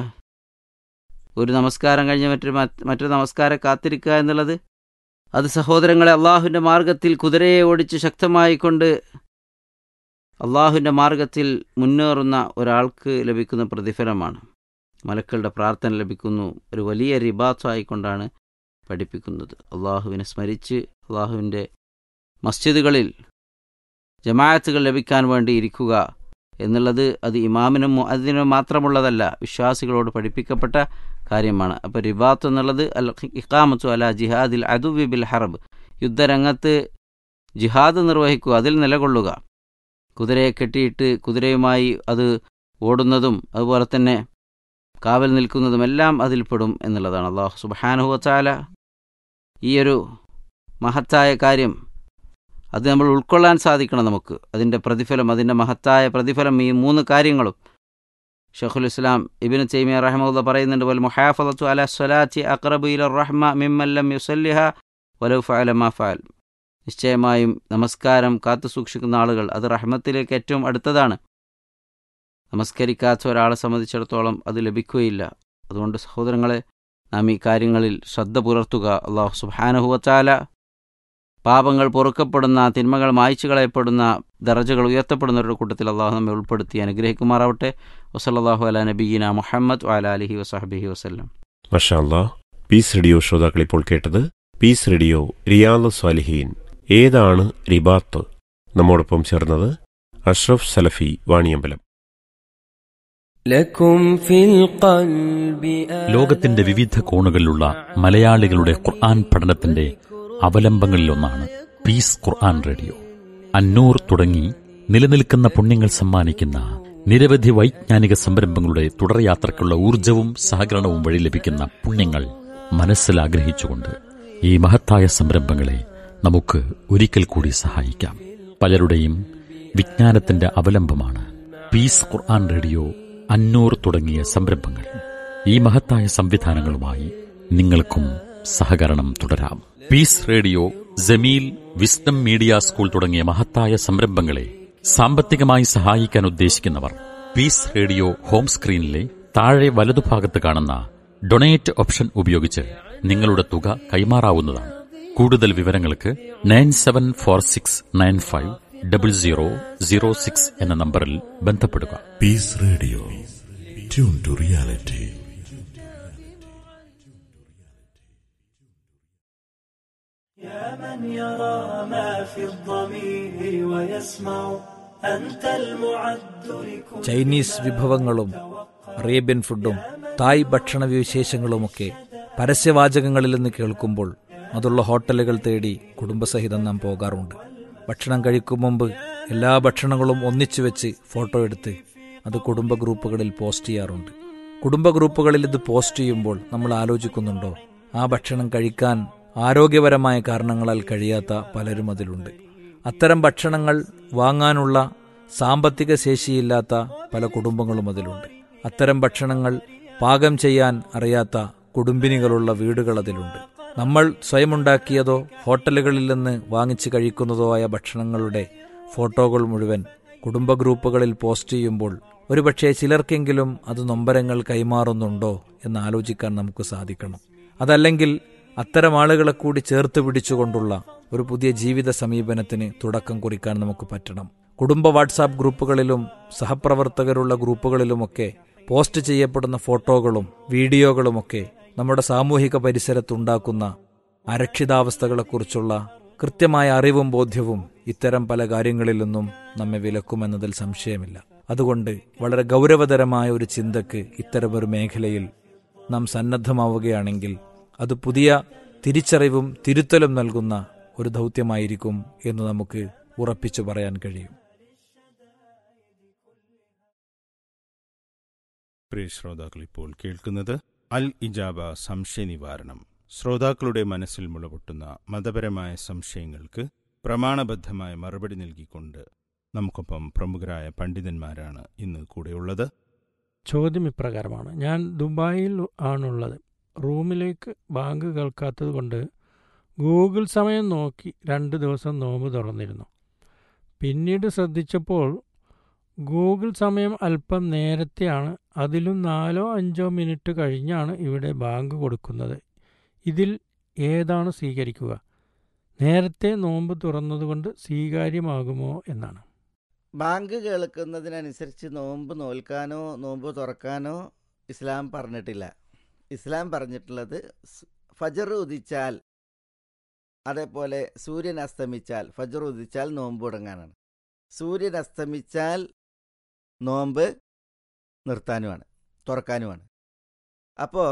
ഒരു നമസ്കാരം കഴിഞ്ഞ് മറ്റൊരു മറ്റൊരു നമസ്കാരം കാത്തിരിക്കുക എന്നുള്ളത് അത് സഹോദരങ്ങളെ അള്ളാഹുവിൻ്റെ മാർഗത്തിൽ കുതിരയെ ഓടിച്ച് ശക്തമായിക്കൊണ്ട് അള്ളാഹുവിൻ്റെ മാർഗത്തിൽ മുന്നേറുന്ന ഒരാൾക്ക് ലഭിക്കുന്ന പ്രതിഫലമാണ് മലക്കളുടെ പ്രാർത്ഥന ലഭിക്കുന്നു ഒരു വലിയ റിബാത്തായിക്കൊണ്ടാണ് പഠിപ്പിക്കുന്നത് അള്ളാഹുവിനെ സ്മരിച്ച് അള്ളാഹുവിൻ്റെ മസ്ജിദുകളിൽ ജമാഅത്തുകൾ ലഭിക്കാൻ വേണ്ടി ഇരിക്കുക എന്നുള്ളത് അത് ഇമാമിനും അതിനും മാത്രമുള്ളതല്ല വിശ്വാസികളോട് പഠിപ്പിക്കപ്പെട്ട കാര്യമാണ് അപ്പോൾ റിബാത്ത് എന്നുള്ളത് അൽ ഇഖാമത്തു അല ജിഹാദിൽ അദുബി ബിൽ ഹറബ് യുദ്ധരംഗത്ത് ജിഹാദ് നിർവഹിക്കുക അതിൽ നിലകൊള്ളുക കുതിരയെ കെട്ടിയിട്ട് കുതിരയുമായി അത് ഓടുന്നതും അതുപോലെ തന്നെ കാവൽ നിൽക്കുന്നതും എല്ലാം അതിൽപ്പെടും എന്നുള്ളതാണ് അള്ളാഹു സുബാനുഹുവച്ചാല ഈ ഒരു മഹത്തായ കാര്യം അത് നമ്മൾ ഉൾക്കൊള്ളാൻ സാധിക്കണം നമുക്ക് അതിൻ്റെ പ്രതിഫലം അതിൻ്റെ മഹത്തായ പ്രതിഫലം ഈ മൂന്ന് കാര്യങ്ങളും ഷെഖുൽ ഇസ്ലാം ഇബിന് തൈമിയ റഹ്മുല്ല പറയുന്നുണ്ട് വൽ മുഹാഫലത്തു അല സ്വലാത്തി അക്രബു ഇല റഹ്മ മിമ്മല്ലം യുസല്ലിഹ വലു ഫഅല മാ ഫഅൽ നിശ്ചയമായും നമസ്കാരം കാത്തു സൂക്ഷിക്കുന്ന ആളുകൾ അത് റഹ്മത്തിലേക്ക് ഏറ്റവും അടുത്തതാണ് നമസ്കരിക്കാത്ത ഒരാളെ സംബന്ധിച്ചിടത്തോളം അത് ലഭിക്കുകയില്ല അതുകൊണ്ട് സഹോദരങ്ങളെ നാം ഈ കാര്യങ്ങളിൽ ശ്രദ്ധ പുലർത്തുക അള്ളാഹു സുബാനഹുവച്ചാല പാപങ്ങൾ പൊറുക്കപ്പെടുന്ന തിന്മകൾ മായ്ച്ചു കളയപ്പെടുന്ന ദറജകൾ ഉയർത്തപ്പെടുന്നവരുടെ കൂട്ടത്തിൽ അള്ളാഹു നമ്മെ ഉൾപ്പെടുത്തി അനുഗ്രഹിക്കുമാറാവട്ടെ വസല്ലാഹു അല നബീന മുഹമ്മദ് വാല അലഹി വസഹബിഹി വസ്ലം മഷാല്ലാ പീസ് റേഡിയോ ശ്രോതാക്കൾ ഇപ്പോൾ കേട്ടത് പീസ് റേഡിയോ റിയാദ് സ്വാലിഹീൻ ഏതാണ് റിബാത്ത് നമ്മോടൊപ്പം ചേർന്നത് അഷ്റഫ് സലഫി വാണിയമ്പലം ലോകത്തിന്റെ വിവിധ കോണുകളിലുള്ള മലയാളികളുടെ ഖുർആൻ പഠനത്തിന്റെ അവലംബങ്ങളിലൊന്നാണ് പീസ് ഖുർആൻ റേഡിയോ അന്നൂർ തുടങ്ങി നിലനിൽക്കുന്ന പുണ്യങ്ങൾ സമ്മാനിക്കുന്ന നിരവധി വൈജ്ഞാനിക സംരംഭങ്ങളുടെ തുടർയാത്രയ്ക്കുള്ള ഊർജവും സഹകരണവും വഴി ലഭിക്കുന്ന പുണ്യങ്ങൾ മനസ്സിൽ ആഗ്രഹിച്ചുകൊണ്ട് ഈ മഹത്തായ സംരംഭങ്ങളെ നമുക്ക് ഒരിക്കൽ കൂടി സഹായിക്കാം പലരുടെയും വിജ്ഞാനത്തിന്റെ അവലംബമാണ് പീസ് ഖുർആൻ റേഡിയോ അന്നൂർ തുടങ്ങിയ സംരംഭങ്ങൾ ഈ മഹത്തായ സംവിധാനങ്ങളുമായി നിങ്ങൾക്കും സഹകരണം തുടരാം പീസ് റേഡിയോ ജമീൽ വിസ്ഡം മീഡിയ സ്കൂൾ തുടങ്ങിയ മഹത്തായ സംരംഭങ്ങളെ സാമ്പത്തികമായി സഹായിക്കാൻ ഉദ്ദേശിക്കുന്നവർ പീസ് റേഡിയോ ഹോം സ്ക്രീനിലെ താഴെ വലതുഭാഗത്ത് കാണുന്ന ഡൊണേറ്റ് ഓപ്ഷൻ ഉപയോഗിച്ച് നിങ്ങളുടെ തുക കൈമാറാവുന്നതാണ് കൂടുതൽ വിവരങ്ങൾക്ക് nine seven four six nine five double zero zero six എന്ന നമ്പറിൽ ബന്ധപ്പെടുക peace radio tune to reality يا من يرى ما في الضمير ويسمع أنت المعد لكل Chinese വിഭവങ്ങളും അറേബ്യൻ ഫുഡും തായ് ഭക്ഷണ വിശേഷങ്ങളുമൊക്കെ പരസ്യവാചകങ്ങളിൽ നിന്ന് കേൾക്കുമ്പോൾ അതുള്ള ഹോട്ടലുകൾ തേടി കുടുംബസഹിതം നാം പോകാറുണ്ട് ഭക്ഷണം കഴിക്കും മുമ്പ് എല്ലാ ഭക്ഷണങ്ങളും ഒന്നിച്ചു വെച്ച് ഫോട്ടോ എടുത്ത് അത് കുടുംബ ഗ്രൂപ്പുകളിൽ പോസ്റ്റ് ചെയ്യാറുണ്ട് കുടുംബ ഗ്രൂപ്പുകളിൽ ഇത് പോസ്റ്റ് ചെയ്യുമ്പോൾ നമ്മൾ ആലോചിക്കുന്നുണ്ടോ ആ ഭക്ഷണം കഴിക്കാൻ ആരോഗ്യപരമായ കാരണങ്ങളാൽ കഴിയാത്ത പലരും അതിലുണ്ട് അത്തരം ഭക്ഷണങ്ങൾ വാങ്ങാനുള്ള സാമ്പത്തിക ശേഷിയില്ലാത്ത പല കുടുംബങ്ങളും അതിലുണ്ട് അത്തരം ഭക്ഷണങ്ങൾ പാകം ചെയ്യാൻ അറിയാത്ത കുടുംബിനികളുള്ള വീടുകൾ അതിലുണ്ട് നമ്മൾ സ്വയമുണ്ടാക്കിയതോ ഹോട്ടലുകളിൽ നിന്ന് വാങ്ങിച്ച് കഴിക്കുന്നതോ ആയ ഭക്ഷണങ്ങളുടെ ഫോട്ടോകൾ മുഴുവൻ കുടുംബ ഗ്രൂപ്പുകളിൽ പോസ്റ്റ് ചെയ്യുമ്പോൾ ഒരുപക്ഷെ ചിലർക്കെങ്കിലും അത് നൊമ്പരങ്ങൾ കൈമാറുന്നുണ്ടോ എന്ന് ആലോചിക്കാൻ നമുക്ക് സാധിക്കണം അതല്ലെങ്കിൽ അത്തരം ആളുകളെ കൂടി ചേർത്ത് പിടിച്ചുകൊണ്ടുള്ള ഒരു പുതിയ ജീവിത സമീപനത്തിന് തുടക്കം കുറിക്കാൻ നമുക്ക് പറ്റണം കുടുംബ വാട്സാപ്പ് ഗ്രൂപ്പുകളിലും സഹപ്രവർത്തകരുള്ള ഗ്രൂപ്പുകളിലുമൊക്കെ പോസ്റ്റ് ചെയ്യപ്പെടുന്ന ഫോട്ടോകളും വീഡിയോകളുമൊക്കെ നമ്മുടെ സാമൂഹിക പരിസരത്തുണ്ടാക്കുന്ന അരക്ഷിതാവസ്ഥകളെക്കുറിച്ചുള്ള കൃത്യമായ അറിവും ബോധ്യവും ഇത്തരം പല കാര്യങ്ങളിൽ നിന്നും നമ്മെ വിലക്കുമെന്നതിൽ സംശയമില്ല അതുകൊണ്ട് വളരെ ഗൗരവതരമായ ഒരു ചിന്തക്ക് ഇത്തരമൊരു മേഖലയിൽ നാം സന്നദ്ധമാവുകയാണെങ്കിൽ അത് പുതിയ തിരിച്ചറിവും തിരുത്തലും നൽകുന്ന ഒരു ദൗത്യമായിരിക്കും എന്ന് നമുക്ക് ഉറപ്പിച്ചു പറയാൻ കഴിയും പ്രിയ ശ്രോതാക്കൾ ഇപ്പോൾ കേൾക്കുന്നത് അൽ ഇജാബ സംശയ നിവാരണം ശ്രോതാക്കളുടെ മനസ്സിൽ മുളപൊട്ടുന്ന മതപരമായ സംശയങ്ങൾക്ക് പ്രമാണബദ്ധമായ മറുപടി നൽകിക്കൊണ്ട് നമുക്കൊപ്പം പ്രമുഖരായ പണ്ഡിതന്മാരാണ് ഇന്ന് കൂടെയുള്ളത് ചോദ്യം ഇപ്രകാരമാണ് ഞാൻ ദുബായിൽ ആണുള്ളത് റൂമിലേക്ക് ബാങ്ക് കേൾക്കാത്തത് കൊണ്ട് ഗൂഗിൾ സമയം നോക്കി രണ്ട് ദിവസം നോമ്പ് തുറന്നിരുന്നു പിന്നീട് ശ്രദ്ധിച്ചപ്പോൾ ഗൂഗിൾ സമയം അല്പം നേരത്തെയാണ് അതിലും നാലോ അഞ്ചോ മിനിറ്റ് കഴിഞ്ഞാണ് ഇവിടെ ബാങ്ക് കൊടുക്കുന്നത് ഇതിൽ ഏതാണ് സ്വീകരിക്കുക നേരത്തെ നോമ്പ് തുറന്നതുകൊണ്ട് സ്വീകാര്യമാകുമോ എന്നാണ് ബാങ്ക് കേൾക്കുന്നതിനനുസരിച്ച് നോമ്പ് നോൽക്കാനോ നോമ്പ് തുറക്കാനോ ഇസ്ലാം പറഞ്ഞിട്ടില്ല ഇസ്ലാം പറഞ്ഞിട്ടുള്ളത് ഫജർ ഉദിച്ചാൽ അതേപോലെ സൂര്യൻ അസ്തമിച്ചാൽ ഫജർ ഉദിച്ചാൽ നോമ്പ് തുടങ്ങാനാണ് സൂര്യൻ അസ്തമിച്ചാൽ നോമ്പ് നിർത്താനുമാണ് തുറക്കാനുമാണ് അപ്പോൾ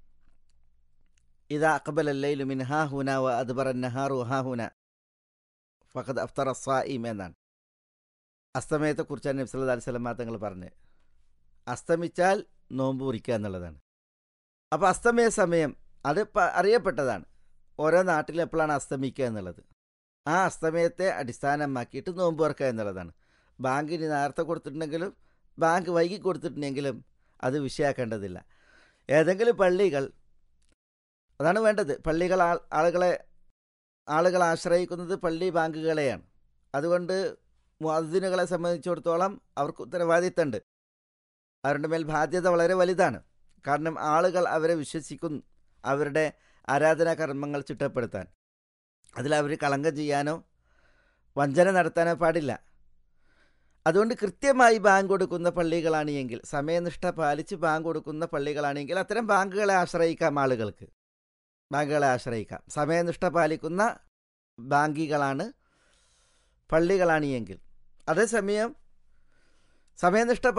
ഇത് അക്ബലല്ലയിലു മിൻ ഹാ ഹുന വ അദ്ബറ നഹാറു ഹാ ഹുന ഫഖദ് അഫ്തറ സായിം എന്നാണ് അസ്തമയത്തെക്കുറിച്ചാണ് നബി സല്ലല്ലാഹു അലൈഹി വസല്ലം തങ്ങൾ പറഞ്ഞത് അസ്തമിച്ചാൽ നോമ്പ് മുറിക്കുക എന്നുള്ളതാണ് അപ്പോൾ അസ്തമയ സമയം അത് അറിയപ്പെട്ടതാണ് ഓരോ നാട്ടിലും എപ്പോഴാണ് അസ്തമിക്കുക എന്നുള്ളത് ആ അസ്തമയത്തെ അടിസ്ഥാനമാക്കിയിട്ട് നോമ്പ് തുറക്കുക എന്നുള്ളതാണ് ബാങ്കിന് നേരത്തെ കൊടുത്തിട്ടുണ്ടെങ്കിലും ബാങ്ക് വൈകി കൊടുത്തിട്ടുണ്ടെങ്കിലും അത് വിഷയാക്കേണ്ടതില്ല ഏതെങ്കിലും പള്ളികൾ അതാണ് വേണ്ടത് പള്ളികൾ ആളുകളെ ആളുകൾ ആശ്രയിക്കുന്നത് പള്ളി ബാങ്കുകളെയാണ് അതുകൊണ്ട് മുഅദ്ദിനുകളെ സംബന്ധിച്ചിടത്തോളം അവർക്ക് ഉത്തരവാദിത്തമുണ്ട് അവരുടെ മേൽ ബാധ്യത വളരെ വലുതാണ് കാരണം ആളുകൾ അവരെ വിശ്വസിക്കുന്നു അവരുടെ ആരാധനാ കർമ്മങ്ങൾ ചിട്ടപ്പെടുത്താൻ അതിൽ അവർ കളങ്കം ചെയ്യാനോ വഞ്ചന നടത്താനോ പാടില്ല അതുകൊണ്ട് കൃത്യമായി ബാങ്ക് കൊടുക്കുന്ന പള്ളികളാണ് എങ്കിൽ സമയനിഷ്ഠ പാലിച്ച് ബാങ്ക് കൊടുക്കുന്ന പള്ളികളാണെങ്കിൽ അത്തരം ബാങ്കുകളെ ആശ്രയിക്കാം ആളുകൾക്ക് ബാങ്കുകളെ ആശ്രയിക്കാം സമയനിഷ്ഠ പാലിക്കുന്ന ബാങ്കികളാണ് പള്ളികളാണ് എങ്കിൽ അതേസമയം സമയനിഷ്ഠ